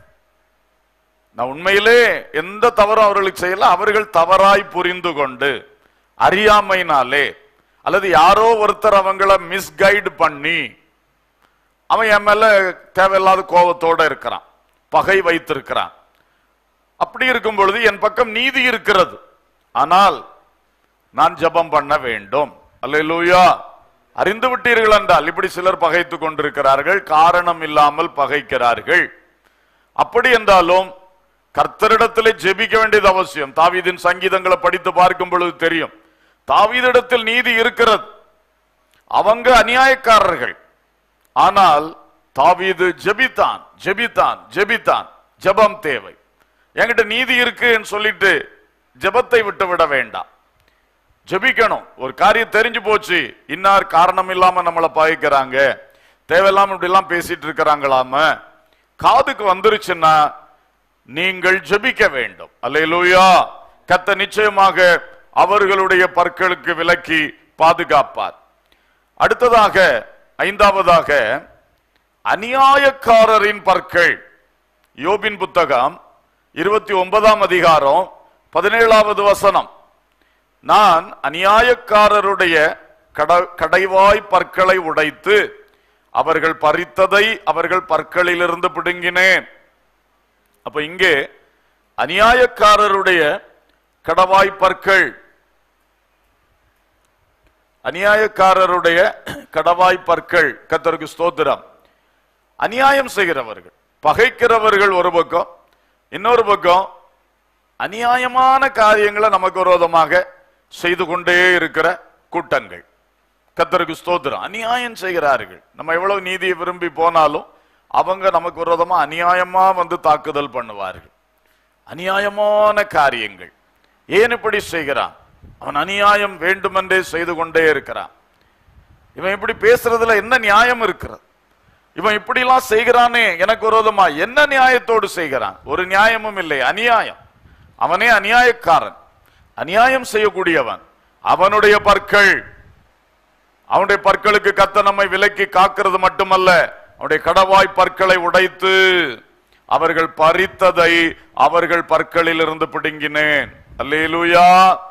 நான் உண்மையிலே எந்த தவறும் அவர்களுக்கு செய்யல அவர்கள் தவறாய் புரிந்து கொண்டு அறியாமைனாலே அல்லது யாரோ ஒருத்தர் அவங்கள மிஸ்கைடு பண்ணி அவன் என் மேல தேவையில்லாத கோபத்தோட இருக்கிறான் பகை வைத்திருக்கிறான் அப்படி இருக்கும் பொழுது என் பக்கம் நீதி இருக்கிறது ஆனால் நான் ஜெபம் பண்ண வேண்டும் அல்லேலூயா அறிந்து விட்டீர்கள் என்றால் இப்படி சிலர் பகைத்துக் கொண்டிருக்கிறார்கள் காரணம் இல்லாமல் பகைக்கிறார்கள் அப்படி என்றாலும் கர்த்தரிடத்திலே ஜெபிக்க வேண்டியது அவசியம் தாவீதின் சங்கீதங்களை படித்து பார்க்கும் பொழுது தெரியும் தாவீதிடத்தில் நீதி இருக்கிறது அவங்க அநியாயக்காரர்கள் ஆனால் தாவீது ஜெபித்தான் ஜெபித்தான் ஜெபித்தான் ஜெபம் தேவை என்கிட்ட நீதி இருக்குன்னு சொல்லிட்டு ஜெபத்தை விட்டு விட வேண்டாம் ஜெபிக்கணும் ஒரு காரியம் தெரிஞ்சு போச்சு இன்னார் காரணம் இல்லாம நம்மளை பாய்க்கிறாங்க தேவையில்லாம இப்படி எல்லாம் பேசிட்டு இருக்கிறாங்களாம காதுக்கு வந்துருச்சுன்னா நீங்கள் ஜெபிக்க வேண்டும் அல்லேலூயா கத்த நிச்சயமாக அவர்களுடைய பற்களுக்கு விலக்கி பாதுகாப்பார் அடுத்ததாக ஐந்தாவதாக அநியாயக்காரரின் பற்கள் யோபின் புத்தகம் இருபத்தி ஒன்பதாம் அதிகாரம் பதினேழாவது வசனம் நான் அநியாயக்காரருடைய கட கடைவாய் பற்களை உடைத்து அவர்கள் பறித்ததை அவர்கள் பற்களிலிருந்து பிடுங்கினேன் அப்ப இங்கே அநியாயக்காரருடைய கடவாய் பற்கள் அநியாயக்காரருடைய கடவாய் பற்கள் கத்தருக்கு ஸ்தோத்திரம் அநியாயம் செய்கிறவர்கள் பகைக்கிறவர்கள் ஒரு பக்கம் இன்னொரு பக்கம் அநியாயமான காரியங்களை நமக்கு விரோதமாக செய்து கொண்டே இருக்கிற கூட்டங்கள் கத்தருக்கு ஸ்தோத்திரம் அநியாயம் செய்கிறார்கள் நம்ம எவ்வளவு நீதியை விரும்பி போனாலும் அவங்க நமக்கு விரோதமா அநியாயமா வந்து தாக்குதல் பண்ணுவார்கள் அநியாயமான காரியங்கள் ஏன் இப்படி செய்கிறான் அவன் அநியாயம் வேண்டுமென்றே செய்து கொண்டே இருக்கிறான் இவன் இப்படி பேசுறதுல என்ன நியாயம் இருக்கிறது இவன் இப்படிலாம் செய்கிறானே எனக்கு விரோதமா என்ன நியாயத்தோடு செய்கிறான் ஒரு நியாயமும் இல்லை அநியாயம் அவனே அநியாயக்காரன் அநியாயம் செய்யக்கூடியவன் அவனுடைய பற்கள் அவனுடைய பற்களுக்கு கத்த நம்மை விலக்கி காக்கிறது மட்டுமல்ல அவனுடைய கடவாய் பற்களை உடைத்து அவர்கள் பறித்ததை அவர்கள் பற்களில் இருந்து பிடுங்கினேன் அல்லேலூயா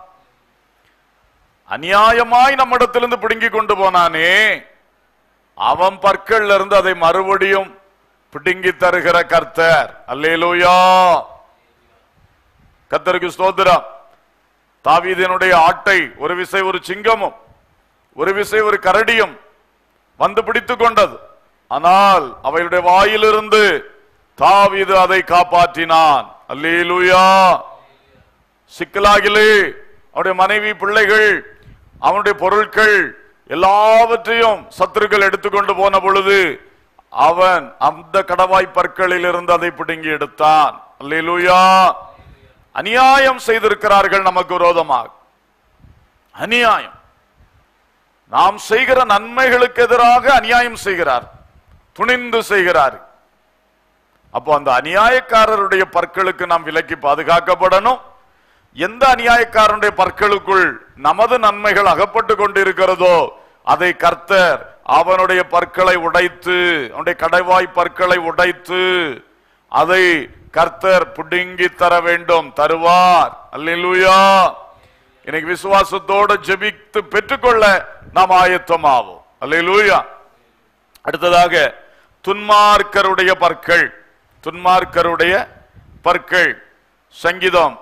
அநியாயமாய் நம்மிடத்திலிருந்து பிடுங்கி கொண்டு போனானே அவன் பற்கள்ல இருந்து அதை மறுபடியும் பிடுங்கி தருகிற கர்த்தர் அல்லேலூயா கர்த்தருக்கு ஸ்தோத்திரம் தாவீதினுடைய ஆட்டை ஒரு விசை ஒரு சிங்கமும் ஒரு விசை ஒரு கரடியும் வந்து பிடித்துக் கொண்டது ஆனால் அவையுடைய வாயிலிருந்து தாவீது அதை காப்பாற்றினான் அல்லேலூயா சிக்கலாகிலே அவருடைய மனைவி பிள்ளைகள் அவனுடைய பொருட்கள் எல்லாவற்றையும் சத்துருக்கள் எடுத்துக்கொண்டு போன பொழுது அவன் அந்த கடவாய் பற்களில் இருந்து அதை பிடுங்கி எடுத்தான் அல்லேலூயா அநியாயம் செய்திருக்கிறார்கள் நமக்கு விரோதமாக அநியாயம் நாம் செய்கிற நன்மைகளுக்கு எதிராக அநியாயம் செய்கிறார் துணிந்து செய்கிறார் அப்போ அந்த அநியாயக்காரருடைய பற்களுக்கு நாம் விலக்கி பாதுகாக்கப்படணும் எந்த அநியாயக்காரனுடைய பற்களுக்குள் நமது நன்மைகள் அகப்பட்டு கொண்டிருக்கிறதோ அதை கர்த்தர் அவனுடைய பற்களை உடைத்து அவனுடைய கடைவாய் பற்களை உடைத்து அதை கர்த்தர் புடுங்கி தர வேண்டும் தருவார் அல்லேலூயா இன்னைக்கு விசுவாசத்தோடு ஜெபித்து பெற்றுக்கொள்ள நாம் ஆயத்தமாவோம் அல்லேலூயா அடுத்ததாக துன்மார்க்கருடைய பற்கள் துன்மார்க்கருடைய பற்கள் சங்கீதம்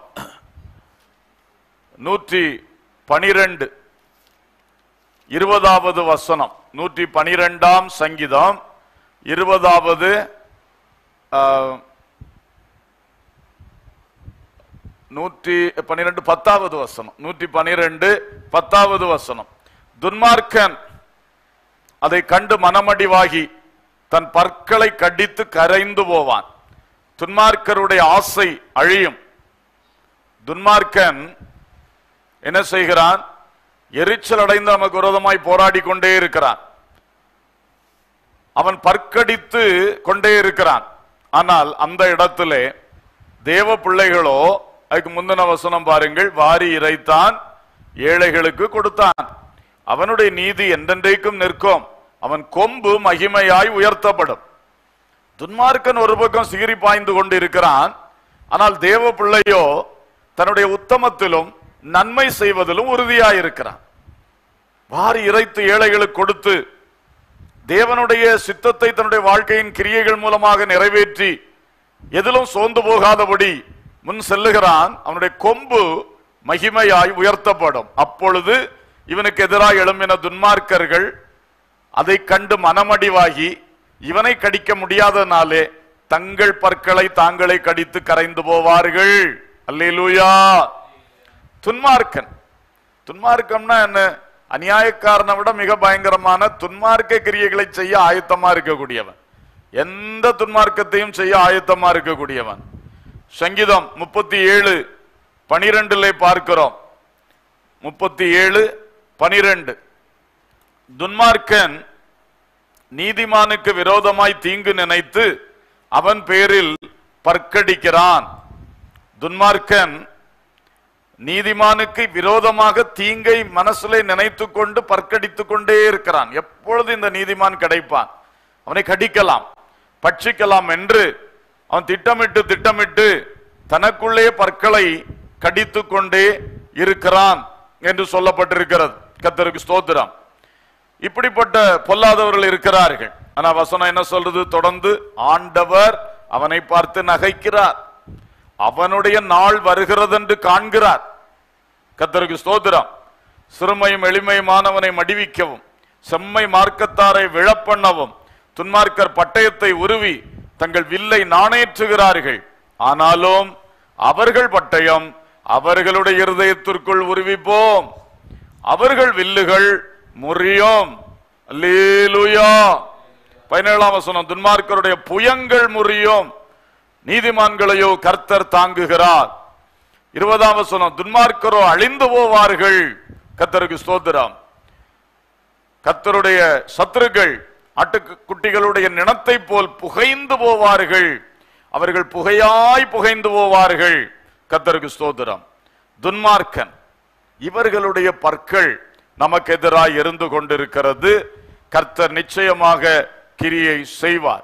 நூற்றி பனிரெண்டு இருபதாவது வசனம் நூற்றி பனிரெண்டாம் சங்கீதம் இருபதாவது ஆ, நூற்றி பனிரெண்டு பத்தாவது வசனம் நூற்றி பனிரெண்டு பத்தாவது வசனம் துன்மார்க்கன் அதை கண்டு மனமடிவாகி தன் பற்களை கடித்து கரைந்து போவான் துன்மார்க்கருடைய ஆசை அழியும் துன்மார்க்கன் என்ன செய்கிறான் எரிச்சல் அடைந்து நமக்கு விரோதமாய் போராடி கொண்டே இருக்கிறான் அவன் பற்கடித்து கொண்டே இருக்கிறான் ஆனால் அந்த இடத்திலே தேவ பிள்ளைகளோ அதுக்கு முந்தின வசனம் பாருங்கள் வாரி இறைத்தான் ஏழைகளுக்கு கொடுத்தான் அவனுடைய நீதி என்றென்றைக்கும் நிற்கும் அவன் கொம்பு மகிமையாய் உயர்த்தப்படும் துன்மார்க்கன் ஒரு பக்கம் சிகிரி பாய்ந்து கொண்டு இருக்கிறான் ஆனால் தேவ பிள்ளையோ தன்னுடைய உத்தமத்திலும் நன்மை செய்வதிலும் உறுதியாய் இருக்கிறான் வாரி இறைத்து ஏழைகளுக்கு கொடுத்து தேவனுடைய சித்தத்தை தன்னுடைய வாழ்க்கையின் கிரியைகள் மூலமாக நிறைவேற்றி எதிலும் சோர்ந்து போகாதபடி முன் செல்லுகிறான் அவனுடைய கொம்பு மகிமையாய் உயர்த்தப்படும் அப்பொழுது இவனுக்கு எதிராக எழும்பின துன்மார்க்கர்கள் அதை கண்டு மனமடிவாகி இவனை கடிக்க முடியாதனாலே தங்கள் பற்களை தாங்களே கடித்து கரைந்து போவார்கள் அல்லேலூயா துன்மார்க்கன் துன்மார்க்கம்னா என்ன அநியாயக்காரனை விட மிக பயங்கரமான துன்மார்க்க கிரியைகளை செய்ய ஆயத்தமா இருக்கக்கூடியவன் எந்த துன்மார்க்கத்தையும் செய்ய ஆயத்தமா இருக்கக்கூடியவன் சங்கீதம் முப்பத்தி ஏழு பனிரெண்டுல பார்க்கிறோம் முப்பத்தி ஏழு பனிரெண்டு துன்மார்க்கன் நீதிமானுக்கு விரோதமாய் தீங்கு நினைத்து அவன் பேரில் பற்கடிக்கிறான் துன்மார்க்கன் நீதிமானுக்கு விரோதமாக தீங்கை மனசுல நினைத்து கொண்டு பற்கடித்துக் கொண்டே இருக்கிறான் எப்பொழுது இந்த நீதிமான் கிடைப்பான் அவனை கடிக்கலாம் பட்சிக்கலாம் என்று அவன் திட்டமிட்டு திட்டமிட்டு தனக்குள்ளே பற்களை கடித்துக் கொண்டே இருக்கிறான் என்று சொல்லப்பட்டிருக்கிறது கத்தருக்கு ஸ்தோத்திரம் இப்படிப்பட்ட பொல்லாதவர்கள் இருக்கிறார்கள் ஆனா வசனம் என்ன சொல்றது தொடர்ந்து ஆண்டவர் அவனை பார்த்து நகைக்கிறார் அவனுடைய நாள் வருகிறது என்று காண்கிறார் கத்தருக்கு ஸ்தோத்திரம் சிறுமையும் எளிமையுமானவனை மடிவிக்கவும் செம்மை மார்க்கத்தாரை விழப்பண்ணவும் துன்மார்க்கர் பட்டயத்தை உருவி தங்கள் வில்லை நாணேற்றுகிறார்கள் ஆனாலும் அவர்கள் பட்டயம் அவர்களுடைய இருதயத்திற்குள் உருவிப்போம் அவர்கள் வில்லுகள் முறியும் அல்லேலூயா பதினேழாம் வசனம் துன்மார்க்கருடைய புயங்கள் முறியும் நீதிமான்களையோ கர்த்தர் தாங்குகிறார் இருபதாம் வசனம் துன்மார்க்கரோ அழிந்து போவார்கள் கர்த்தருக்கு ஸ்தோத்திரம் கர்த்தருடைய சத்துருக்கள் ஆட்டுக்குட்டிகளுடைய நினத்தை போல் புகைந்து போவார்கள் அவர்கள் புகையாய் புகைந்து போவார்கள் கர்த்தருக்கு ஸ்தோத்திரம் துன்மார்க்கன் இவர்களுடைய பற்கள் நமக்கு எதிராய் இருந்து கொண்டிருக்கிறது கர்த்தர் நிச்சயமாக கிரியை செய்வார்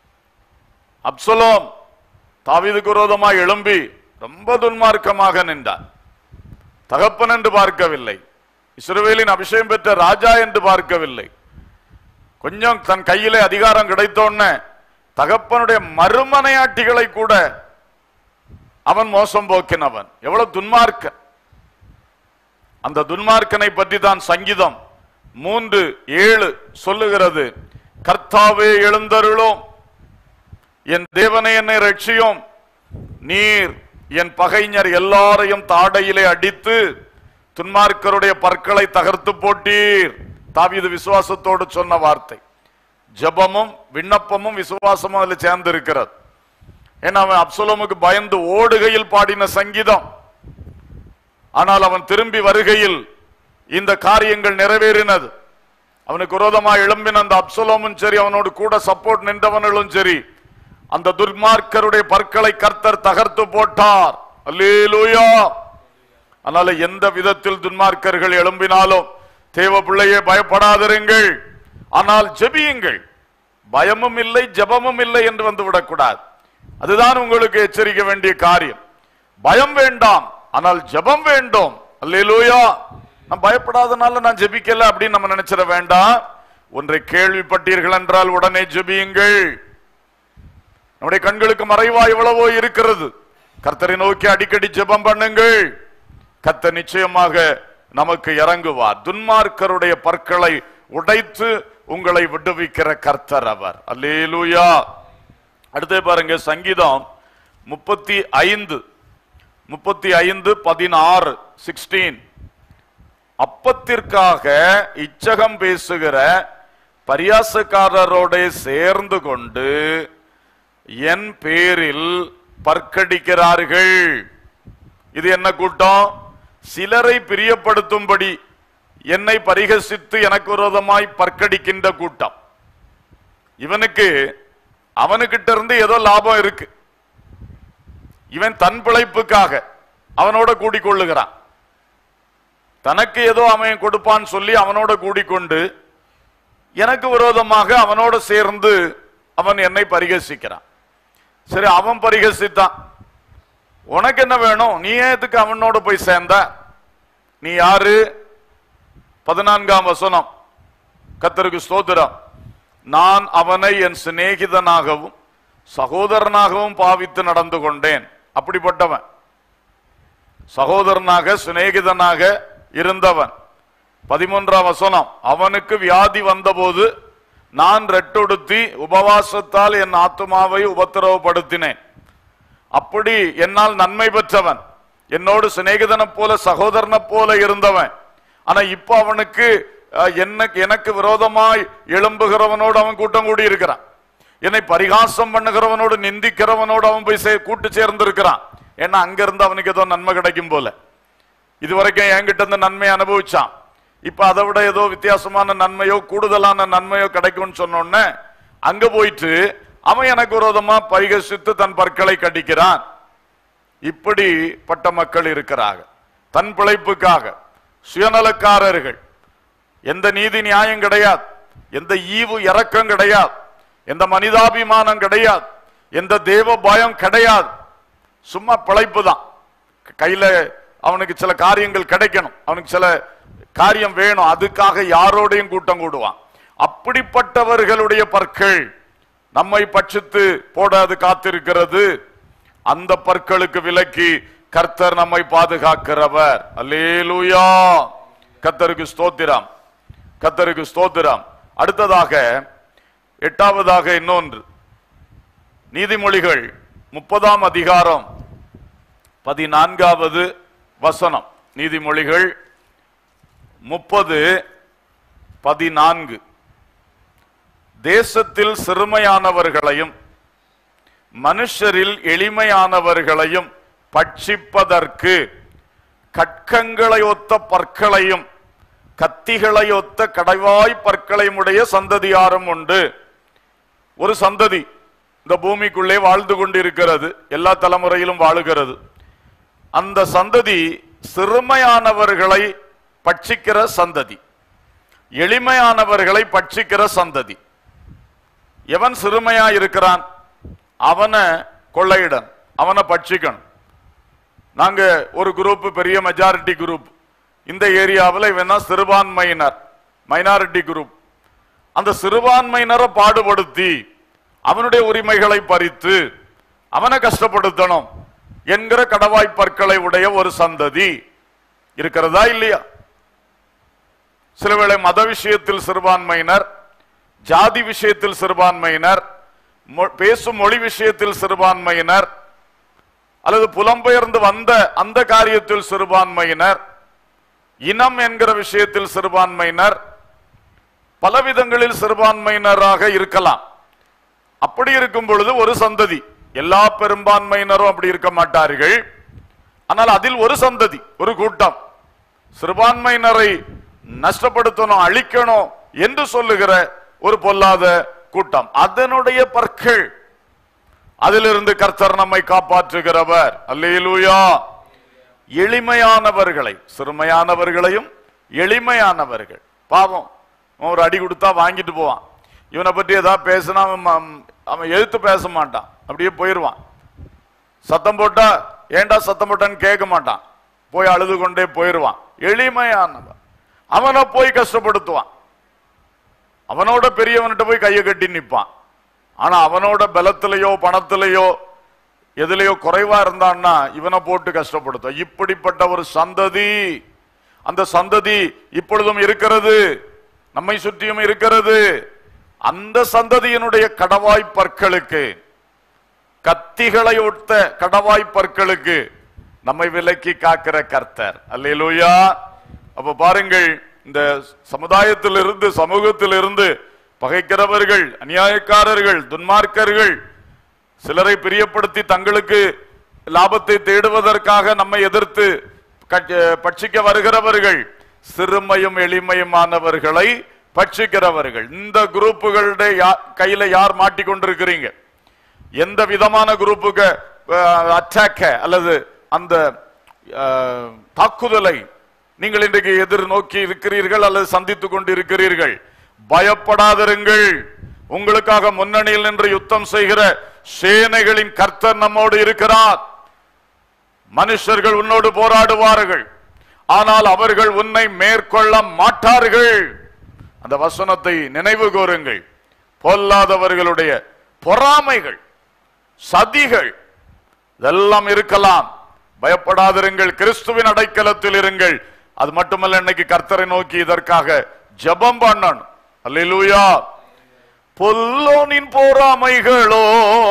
அப்சலோம் தாவீதுக்கு விரோதமாய் எழும்பி ரொம்ப துன்மார்க்கமாக நின்றார் தகப்பன் என்று பார்க்கவில்லை இஸ்ரவேலின் அபிஷேகம் பெற்ற ராஜா என்று பார்க்கவில்லை கொஞ்சம் தன் கையிலே அதிகாரம் கிடைத்தோன்ன தகப்பனுடைய மறுமனையாட்டிகளை கூட அவன் மோசம் போக்கினவன் எவ்வளவு துன்மார்க்கன் அந்த துன்மார்க்கனை பற்றி தான் சங்கீதம் மூன்று ஏழு சொல்லுகிறது கர்த்தாவே எழுந்தருளும் என் தேவனை என்னை ரட்சியும் நீர் என் பகைஞர் எல்லாரையும் தாடையிலே அடித்து துன்மார்க்கருடைய பற்களை தகர்த்து போட்டீர் தாவீது விசுவாசத்தோடு சொன்ன வார்த்தை ஜெபமும் விண்ணப்பமும் விசுவாசமும் அதுல சேர்ந்து இருக்கிறது ஏன்னா அவன் அப்சலோமுக்கு பயந்து ஓடுகையில் பாடின சங்கீதம் ஆனால் அவன் திரும்பி வருகையில் இந்த காரியங்கள் நிறைவேறினது அவனுக்கு விரோதமா எழும்பின அந்த அப்சலோமும் சரி அவனோடு கூட சப்போர்ட் நின்றவர்களும் சரி அந்த துர்மார்க்கருடைய பற்களை கர்த்தர் தகர்த்து போட்டார் அல்லேலூயா அதனால எந்த விதத்தில் துன்மார்க்கர்கள் எழும்பினாலும் தேவ பிள்ளையே பயப்படாதிருங்கள் ஆனால் ஜெபியுங்கள் பயமும் இல்லை ஜெபமும் இல்லை என்று வந்து விடக்கூடாது அதுதான் உங்களுக்கு எச்சரிக்க வேண்டிய காரியம் பயம் வேண்டாம் ஆனால் ஜெபம் வேண்டும் அல்லேலூயா நான் பயப்படாதனால நான் ஜெபிக்கல அப்படின்னு நம்ம நினைச்சிட வேண்டாம் ஒன்றை கேள்விப்பட்டீர்கள் என்றால் உடனே ஜெபியுங்கள் நம்முடைய கண்களுக்கு மறைவா எவ்வளவோ இருக்கிறது கர்த்தரை நோக்கி அடிக்கடி ஜெபம் பண்ணுங்கள் கர்த்தர் நிச்சயமாக நமக்கு இறங்குவார் துன்மார்க்கருடைய பற்களை உடைத்து உங்களை விடுவிக்கிற கர்த்தர் அவர் அல்லேலூயா அடுத்து பாருங்க சங்கீதம் முப்பத்தி ஐந்து முப்பத்தி ஐந்து பதினாறு சிக்ஸ்டீன் அப்பத்திற்காக இச்சகம் பேசுகிற பரியாசக்காரரோட சேர்ந்து கொண்டு என் பேரில் பற்கடிக்கிறார்கள் இது என்ன கூட்டம் சிலரை பிரியப்படுத்தும்படி என்னை பரிகசித்து எனக்கு விரோதமாய் பற்கடிக்கின்ற கூட்டம் இவனுக்கு அவனுக்கிட்ட இருந்து ஏதோ லாபம் இருக்கு இவன் தன் பிழைப்புக்காக அவனோட கூடிக்கொள்ளுகிறான் தனக்கு ஏதோ அவன் கொடுப்பான்னு சொல்லி அவனோட கூடிக்கொண்டு எனக்கு விரோதமாக அவனோட சேர்ந்து அவன் என்னை பரிகசிக்கிறான் சரி அவன் பரிகசித்தான் உனக்கு என்ன வேணும் நீ ஏன் எதுக்கு அவனோட போய் சேர்ந்த நீ யாரு பதினான்காம் வசனம் கத்தருக்கு ஸ்தோத்திரம் நான் அவனை என் சிநேகிதனாகவும் சகோதரனாகவும் பாவித்து நடந்து கொண்டேன் அப்படிப்பட்டவன் சகோதரனாக சிநேகிதனாக இருந்தவன் பதிமூன்றாம் வசனம் அவனுக்கு வியாதி வந்தபோது நான் ரெட்டொடுத்தி உபவாசத்தால் என் ஆத்துமாவை உபத்திரவப்படுத்தினேன் அப்படி என்னால் நன்மை பெற்றவன் என்னோடு சிநேகிதனைப் போல சகோதரனைப் போல இருந்தவன் ஆனா இப்ப அவனுக்கு அஹ், என்ன எனக்கு விரோதமாய் எழும்புகிறவனோடு அவன் கூட்டம் கூடி இருக்கிறான் என்னை பரிகாசம் பண்ணுகிறவனோடு நிந்திக்கிறவனோடு அவன் போய் சே- கூட்டு சேர்ந்து இருக்கிறான் ஏன்னா அங்க இருந்து அவனுக்கு ஏதோ நன்மை கிடைக்கும் போல இதுவரைக்கும் என்கிட்ட இருந்து நன்மை அனுபவிச்சான் இப்ப அதை விட ஏதோ வித்தியாசமான நன்மையோ கூடுதலான நன்மையோ கிடைக்கும்னு சொன்ன உடனே அங்க போயிட்டு அவன் எனக்கு விரோதமா பரிகசித்து தன் பற்களை கடிக்கிறான் இப்படிப்பட்ட மக்கள் இருக்கிறாங்க தன் பிழைப்புக்காக சுயநலக்காரர்கள் எந்த நீதி நியாயம் கிடையாது எந்த ஈவு இரக்கம் கிடையாது எந்த மனிதாபிமானம் கிடையாது எந்த தேவ பயம் கிடையாது சும்மா பிழைப்பு தான் கையில அவனுக்கு சில காரியங்கள் கிடைக்கணும் அவனுக்கு சில காரியம் வேணும் அதுக்காக யாரோடையும் கூட்டம் கூடுவான் அப்படிப்பட்டவர்களுடைய பற்கள் நம்மை பட்சித்து போட அது காத்திருக்கிறது அந்த பற்களுக்கு விலக்கி கர்த்தர் நம்மை பாதுகாக்கிறவர் அல்லேலூயா கர்த்தருக்கு ஸ்தோத்திரம் கர்த்தருக்கு ஸ்தோத்திரம் அடுத்ததாக எட்டாவதாக இன்னொன்று நீதிமொழிகள் முப்பதாம் அதிகாரம் பதினான்காவது வசனம் நீதிமொழிகள் முப்பது பதினான்கு தேசத்தில் சிறுமையானவர்களையும் மனுஷரில் எளிமையானவர்களையும் பட்சிப்பதற்கு கட்கங்களை ஒத்த பற்களையும் கத்திகளை ஒத்த கடைவாய் பற்களையும் உடைய சந்ததியாரும் உண்டு ஒரு சந்ததி இந்த பூமிக்குள்ளே வாழ்ந்து கொண்டிருக்கிறது எல்லா தலைமுறையிலும் வாழுகிறது அந்த சந்ததி சிறுமையானவர்களை பட்சிக்கிற சந்ததி எளிமையானவர்களை பட்சிக்கிற சந்ததி எவன் சிறுமையா இருக்கிறான் அவனை கொள்ளையிடன் அவனை பட்சிக்கணும் நாங்க ஒரு குரூப் பெரிய மெஜாரிட்டி குரூப் இந்த ஏரியாவில் இவன் தான் சிறுபான்மையினர் மைனாரிட்டி குரூப் அந்த சிறுபான்மையினரை பாடுபடுத்தி அவனுடைய உரிமைகளை பறித்து அவனை கஷ்டப்படுத்தணும் என்கிற கடவாய் பற்களை உடைய ஒரு சந்ததி இருக்கிறதா இல்லையா சிலவேளை மத விஷயத்தில் சிறுபான்மையினர் ஜாதி விஷயத்தில் சிறுபான்மையினர் மொ- பேசும் மொழி விஷயத்தில் சிறுபான்மையினர் அல்லது புலம்பெயர்ந்து வந்த அந்த காரியத்தில் சிறுபான்மையினர் இனம் என்கிற விஷயத்தில் சிறுபான்மையினர் பலவிதங்களில் சிறுபான்மையினராக இருக்கலாம் அப்படி இருக்கும் பொழுது ஒரு சந்ததி எல்லா பெரும்பான்மையினரும் அப்படி இருக்க மாட்டார்கள் ஆனால் அதில் ஒரு சந்ததி ஒரு கூட்டம் சிறுபான்மையினரை நஷ்டப்படுத்தணும் அழிக்கணும் என்று சொல்லுகிற ஒரு பொல்லாத கூட்டம் அதனுடைய பற்கள் அதிலிருந்து கர்த்தர் நம்மை காப்பாற்றுகிறவர் அல்லேலூயா எளிமையானவர்களை சிறுமையானவர்களையும் எளிமையானவர்கள் பாவம் அவன் ஒரு அடி கொடுத்தா வாங்கிட்டு போவான் இவனை பற்றி ஏதாவது பேசினா அவன் ம- அவன் எழுத்து பேச மாட்டான் அப்படியே போயிடுவான் சத்தம் போட்டா ஏன்டா சத்தம் போட்டான்னு கேட்க மாட்டான் போய் அழுது கொண்டே போயிடுவான் எளிமையானவன் அவனை போய் கஷ்டப்படுத்துவான் அவனோட பெரியவன்கிட்ட போய் கையை கட்டி நிப்பான் ஆனா அவனோட பலத்திலேயோ பணத்திலேயோ எதுலயோ குறைவா இருந்தான்னா இவனை போட்டு கஷ்டப்படுத்தும் இப்படிப்பட்ட ஒரு சந்ததி அந்த சந்ததி இப்பொழுதும் இருக்கிறது நம்மை சுற்றியும் இருக்கிறது அந்த சந்ததியினுடைய கடவாய் பற்களுக்கு கத்திகளை ஒத்த கடவாய் பற்களுக்கு நம்மை விலக்கி காக்கிற கர்த்தர் அல்லேலூயா அப்ப பாருங்கள் இந்த சமுதாயத்திலிருந்து சமூகத்திலிருந்து பகைக்கிறவர்கள் அநியாயக்காரர்கள் துன்மார்க்கர்கள் சிலரை பிரியப்படுத்தி தங்களுக்கு லாபத்தை தேடுவதற்காக நம்மை எதிர்த்து கட்சி- பட்சிக்க வருகிறவர்கள் சிறுமையும் எளிமையுமானவர்களை பட்சிக்கிறவர்கள் இந்த குரூப்புகளுடைய யா- கையில யார் மாட்டிக்கொண்டிருக்கிறீங்க எந்த விதமான குரூப்புக்கு அட்டாக்க அல்லது அந்த அஹ், தாக்குதலை நீங்கள் இன்றைக்கு எதிர்நோக்கி இருக்கிறீர்கள் அல்லது சந்தித்துக் கொண்டு இருக்கிறீர்கள் பயப்படாதிருங்கள் உங்களுக்காக முன்னணியில் நின்று யுத்தம் செய்கிற சேனைகளின் கர்த்தர் நம்மோடு இருக்கிறார் மனுஷர்கள் உன்னோடு போராடுவார்கள் ஆனால் அவர்கள் உன்னை மேற்கொள்ள மாட்டார்கள் அந்த வசனத்தை நினைவு கூறுங்கள் பொல்லாதவர்களுடைய பொறாமைகள் சதிகள் இதெல்லாம் இருக்கலாம் பயப்படாதிருங்கள் கிறிஸ்துவின் அடைக்கலத்தில் இருங்கள் அது மட்டுமல்ல இன்னைக்கு கர்த்தரை நோக்கி இதற்காக ஜெபம் பண்ணணும் அல்லேலூயா பொல்லோனின் போராமைகளோ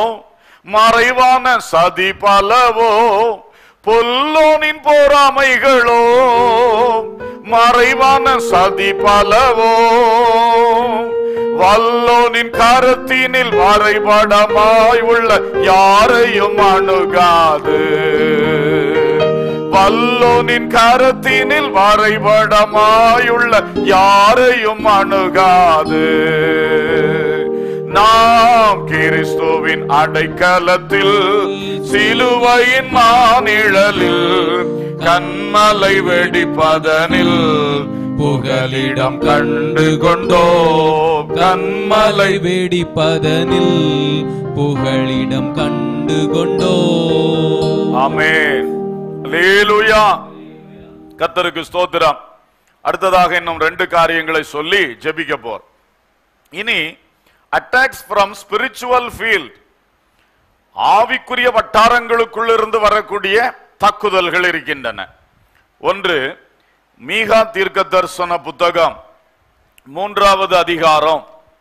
மறைவான சதி பலவோ பொல்லோனின் போராமைகளோ மறைவான சதி பலவோ வல்லோனின் கரத்தினில் வரைபடமாய் உள்ள யாரையும் அணுகாது வல்லோனின் கரத்தினில் வரைபடமாயுள்ள யாரையும் அணுகாது நாம் கிறிஸ்துவின் அடைக்கலத்தில் சிலுவையின் மானிழலில் கண்மலை வெடிப்பதனில் புகலிடம் கண்டு கொண்டோ கண்மலை மலை வேடிப்பதனில் புகழிடம் கண்டு கொண்டோ ஆமென் அல்லேலூயா கர்த்தருக்கு ஸ்தோத்திரம் அடுத்ததாக இன்னும் ரெண்டு காரியங்களை சொல்லி ஜெபிக்க போர் இனி அட்டாக்ஸ் ஃப்ரம் ஸ்பிரிச்சுவல் ஃபீல்ட் ஆவிக்குரிய வட்டாரங்களுக்குள் இருந்து வரக்கூடிய தாக்குதல்கள் இருக்கின்றன ஒன்று மீகா தீர்க்க தரிசன புத்தகம் மூன்றாவது அதிகாரம்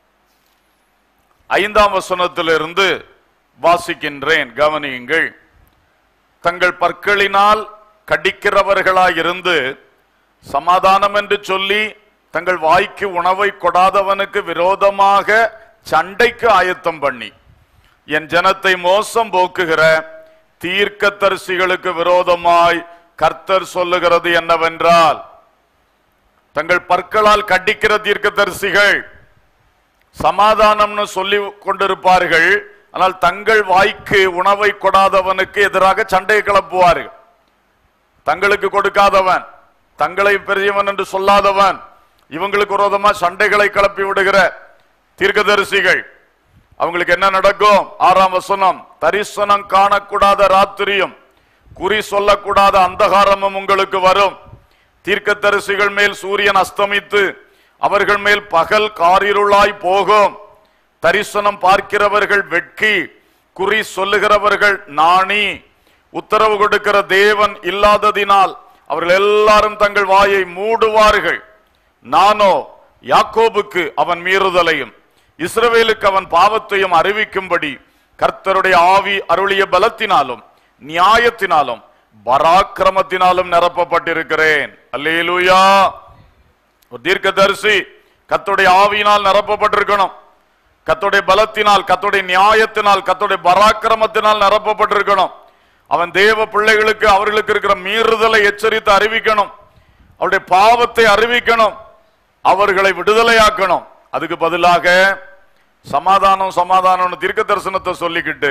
ஐந்தாம் வசனத்திலிருந்து வாசிக்கின்றேன் கவனியுங்கள் தங்கள் பற்களினால் கடிக்கிறவர்களாயிருந்து சமாதானம் என்று சொல்லி தங்கள் வாய்க்கு உணவை கொடாதவனுக்கு விரோதமாக சண்டைக்கு ஆயத்தம் பண்ணி என் ஜனத்தை மோசம் போக்குகிற தீர்க்கதரிசிகளுக்கு விரோதமாய் கர்த்தர் சொல்லுகிறது என்னவென்றால் தங்கள் பற்களால் கடிக்கிற தீர்க்கதரிசிகள் சமாதானம்னு சொல்லி கொண்டிருப்பார்கள் ஆனால் தங்கள் வாய்க்கு உணவை கொடாதவனுக்கு எதிராக சண்டையை கிளப்புவார்கள் தங்களுக்கு கொடுக்காதவன் தங்களை பெரியவன் என்று சொல்லாதவன் இவங்களுக்கு விரோதமா சண்டைகளை கிளப்பி விடுகிற தீர்க்கதரிசிகள் அவங்களுக்கு என்ன நடக்கும் ஆறாம் வசனம் தரிசனம் காணக்கூடாத ராத்திரியும் குறி சொல்லக்கூடாத அந்தகாரமும் உங்களுக்கு வரும் தீர்க்கதரிசிகள் மேல் சூரியன் அஸ்தமித்து அவர்கள் மேல் பகல் காரிருளாய் போகும் தரிசனம் பார்க்கிறவர்கள் வெட்கி குறி சொல்லுகிறவர்கள் நாணி உத்தரவு கொடுக்கிற தேவன் இல்லாததினால் அவர்கள் எல்லாரும் தங்கள் வாயை மூடுவார்கள் நானோ யாக்கோபுக்கு அவன் மீறுதலையும் இஸ்ரவேலுக்கு அவன் பாவத்தையும் அறிவிக்கும்படி கர்த்தருடைய ஆவி அருளிய பலத்தினாலும் நியாயத்தினாலும் பராக்கிரமத்தினாலும் நிரப்பப்பட்டிருக்கிறேன் அல்லேலூயா ஒரு தீர்க்கதரிசி கத்துடைய ஆவியினால் நிரப்பப்பட்டிருக்கணும் கத்துடைய பலத்தினால் கத்துடைய நியாயத்தினால் கத்துடைய பராக்கிரமத்தினால் நிரப்பப்பட்டிருக்கணும் அவன் தேவ பிள்ளைகளுக்கு அவர்களுக்கு இருக்கிற மீறுதலை எச்சரித்து அறிவிக்கணும் அவருடைய பாவத்தை அறிவிக்கணும் அவர்களை விடுதலையாக்கணும் அதுக்கு பதிலாக சமாதானம் சமாதானம்னு தீர்க்க தரிசனத்தை சொல்லிக்கிட்டு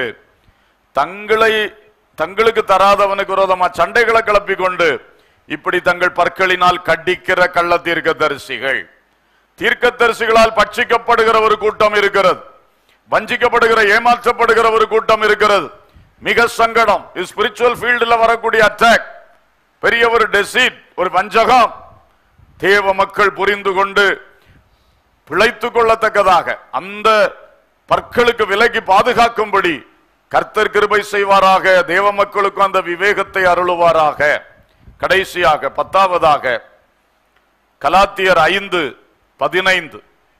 தங்களை தங்களுக்கு தராதவனுக்கு விரோதமா சண்டைகளை கிளப்பி கொண்டு இப்படி தங்கள் பற்களினால் கடிக்கிற கள்ள தீர்க்க தரிசிகள் தீர்க்கதரிசிகளால் பட்சிக்கப்படுகிற ஒரு கூட்டம் இருக்கிறது வஞ்சிக்கப்படுகிற ஏமாற்றப்படுகிற ஒரு கூட்டம் இருக்கிறது மிக சங்கடம் இது ஸ்பிரிச்சுவல் ஃபீல்டில் வரக்கூடிய அட்டாக் பெரிய ஒரு டெசிட் ஒரு வஞ்சகம் தேவ மக்கள் புரிந்து கொண்டு பிழைத்துக் கொள்ளத்தக்கதாக அந்த பற்களுக்கு விலகி பாதுகாக்கும்படி கர்த்தர் கிருபை செய்வாராக தேவ மக்களுக்கும் அந்த விவேகத்தை அருளுவாராக கடைசியாக பத்தாவதாக கலாத்தியர் ஐந்து பதினைந்து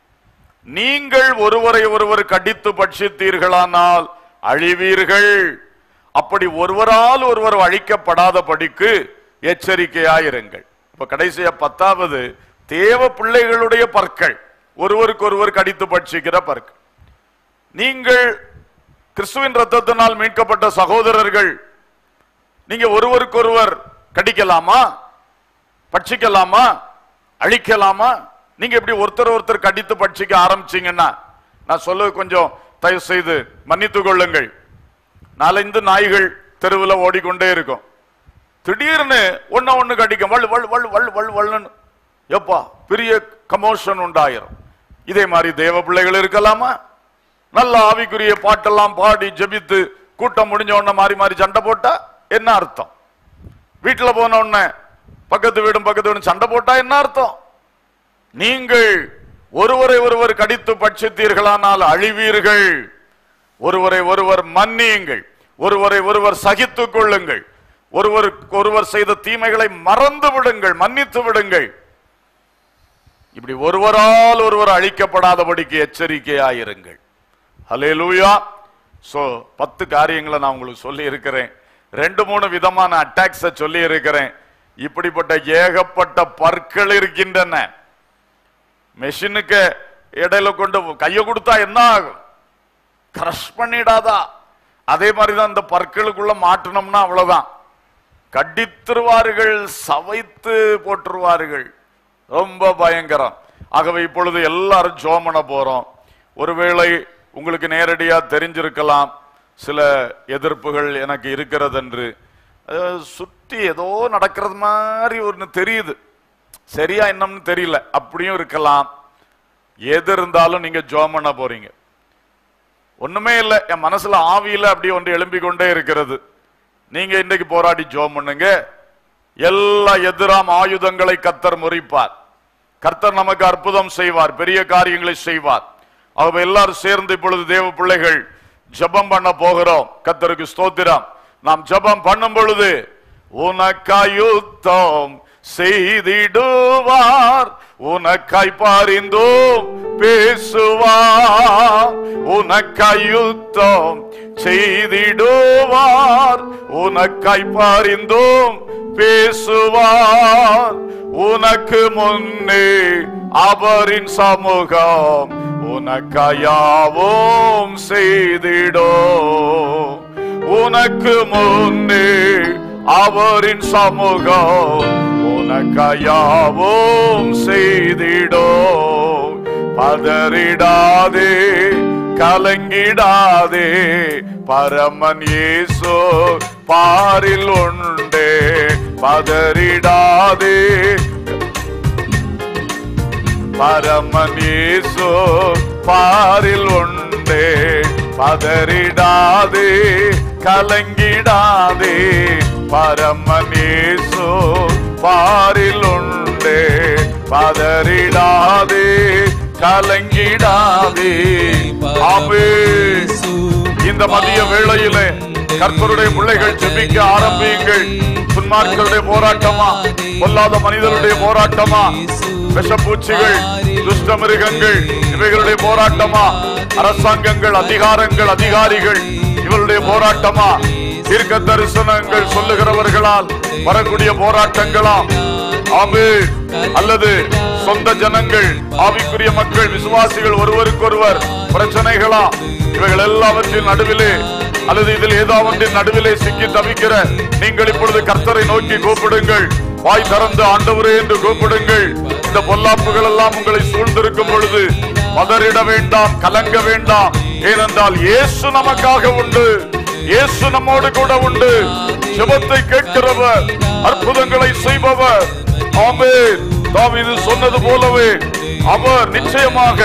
நீங்கள் ஒருவரை ஒருவர் கடித்து பட்சித்தீர்களானால் அழிவீர்கள் அப்படி ஒருவரால் ஒருவர் அழிக்கப்படாதபடிக்கு எச்சரிக்கையாயிருங்கள் இப்ப கடைசியா பத்தாவது தேவ பிள்ளைகளுடைய பற்கள் ஒருவருக்கொருவர் கடித்து பட்சிக்கிற பற்கள் நீங்கள் கிறிஸ்துவின் ரத்தத்தினால் மீட்கப்பட்ட சகோதரர்கள் நீங்க ஒருவருக்கொருவர் கடிக்கலாமா பட்சிக்கலாமா அழிக்கலாமா நீங்க எப்படி ஒருத்தர் ஒருத்தர் கடித்து பட்சிக்க ஆரம்பிச்சீங்கன்னா நான் சொல்ல கொஞ்சம் தயவு செய்து மன்னித்துக் கொள்ளுங்கள் நாலஞ்சு நாய்கள் தெருவில் ஓடிக்கொண்டே இருக்கும் திடீர்னு ஒண்ணு ஒண்ணு கடிக்கும் வள் வள் வள் வள் வள் வள்னு எப்பா பெரிய கமோஷன் உண்டாயிரும் இதே மாதிரி தேவ பிள்ளைகள் இருக்கலாமா நல்ல ஆவிக்குரிய பாட்டெல்லாம் பாடி ஜெபித்து கூட்டம் முடிஞ்ச உடனே மாறி மாறி சண்டை போட்டா என்ன அர்த்தம் வீட்டுல போன உடனே பக்கத்து வீடும் பக்கத்து வீடும் சண்டை போட்டா என்ன அர்த்தம் நீங்கள் ஒருவரை ஒருவர் கடித்து பட்சித்தீர்களானால் அழிவீர்கள் ஒருவரை ஒருவர் மன்னியுங்கள் ஒருவரை ஒருவர் சகித்துக் கொள்ளுங்கள் ஒருவருக்கு ஒருவர் செய்த தீமைகளை மறந்து விடுங்கள் மன்னித்து விடுங்கள் இப்படி ஒருவரால் ஒருவர் அழிக்கப்படாதபடிக்கு எச்சரிக்கையாயிருங்கள் ஹalleluya சோ பத்து காரியங்களை நான் உங்களுக்கு சொல்லி இருக்கிறேன் ரெண்டு மூணு விதமான அட்டாக்ஸ சொல்லி இருக்கிறேன் இப்படிப்பட்ட ஏகப்பட்ட பற்கள் இருக்கின்றன மெஷினுக்கு இடையில கொண்டு கையை கொடுத்தா என்ன ஆகும் கிரஷ் பண்ணிடாதா அதே மாதிரிதான் இந்த பற்களுக்குள்ள மாட்டணும்னா அவ்வளவுதான் கடித்துருவார்கள் சவைத்து போட்டுருவார்கள் ரொம்ப பயங்கரம் ஆகவே இப்பொழுது எல்லாரும் ஜோமன போறோம் ஒருவேளை உங்களுக்கு நேரடியா தெரிஞ்சிருக்கலாம் சில எதிர்ப்புகள் எனக்கு இருக்கிறது என்று அஹ், சுத்தி ஏதோ நடக்கிறது மாதிரி ஒன்று தெரியுது சரியா என்னம்னு தெரியல அப்படியும் இருக்கலாம் எது இருந்தாலும் நீங்க ஜோம் பண்ண போறீங்க ஒண்ணுமே இல்லை என் மனசுல ஆவியில அப்படி ஒன்று எழும்பிக் கொண்டே இருக்கிறது நீங்க இன்னைக்கு போராடி ஜோம் பண்ணுங்க எல்லா எதிராம் ஆயுதங்களை கத்தர் முறிப்பார் கர்த்தர் நமக்கு அற்புதம் செய்வார் பெரிய காரியங்களை செய்வார் ஆகவே எல்லாரும் சேர்ந்து இப்பொழுது தேவ பிள்ளைகள் ஜெபம் பண்ண போகிறோம் கர்த்தருக்கு ஸ்தோத்திரம் நாம் ஜெபம் பண்ணும் பொழுது உனக்காய் யுத்தம் செய்திடுவார் உனக்காய் பாரிந்தோம் பேசுவார் உனக்காய் யுத்தம் செய்திடுவார் உனக்காய் பாரிந்தோம் பேசுவார் உனக்கு முன்னே அவரின் சமூகம் உனக்காயாவும் செய்திடோ உனக்கு முன்னே அவரின் சமூகம் உனக்காயாவும் செய்திடோ பதறிடாதே கலங்கிடாதே பரமன் இயேசு பாரில் உண்டே பதறிடாதே பரமன் இயேசு பாரில் உண்டே பதறிடாதே கலங்கிடாதே பரமன் இயேசு பாரில் உண்டே பதறிடாதே கலங்கிடாதே ஆமென் இந்த மதிய வேளையிலே கர்த்தருடைய பிள்ளைகள் ஜெபிக்க ஆரம்பியுங்கள் துன்மார்களுடைய போராட்டமா பொல்லாத மனிதருடைய போராட்டமா விஷப்பூச்சிகள் துஷ்ட மிருகங்கள் இவைகளுடைய போராட்டமா அரசாங்கங்கள் அதிகாரங்கள் அதிகாரிகள் இவருடைய போராட்டமா தீர்க்க தரிசனங்கள் சொல்லுகிறவர்களால் வரக்கூடிய போராட்டங்களா ஆமென் அல்லது சொந்த ஜனங்கள் ஆவிக்குரிய மக்கள் விசுவாசிகள் ஒருவருக்கொருவர் பிரச்சனைகளா இவைகள் எல்லாவற்றின் நடுவிலே அல்லது இதில் ஏதாவற்றின் நடுவிலே சிக்கி தவிக்கிற நீங்கள் இப்பொழுது கர்த்தரை நோக்கி கூப்பிடுங்கள் வாய் திறந்து ஆண்டவரே என்று கூப்பிடுங்கள் இந்த பொல்லாப்புகள் எல்லாம் உங்களை சூழ்ந்திருக்கும் பொழுது பதறிட வேண்டாம் கலங்க வேண்டாம் ஏனென்றால் இயேசு நமக்காக உண்டு இயேசு நம்மோடு கூட உண்டு ஜெபத்தை கேட்கிறவர் அற்புதங்களை செய்பவர் ஆமென் தாவீது சொன்னது போலவே அவர் நிச்சயமாக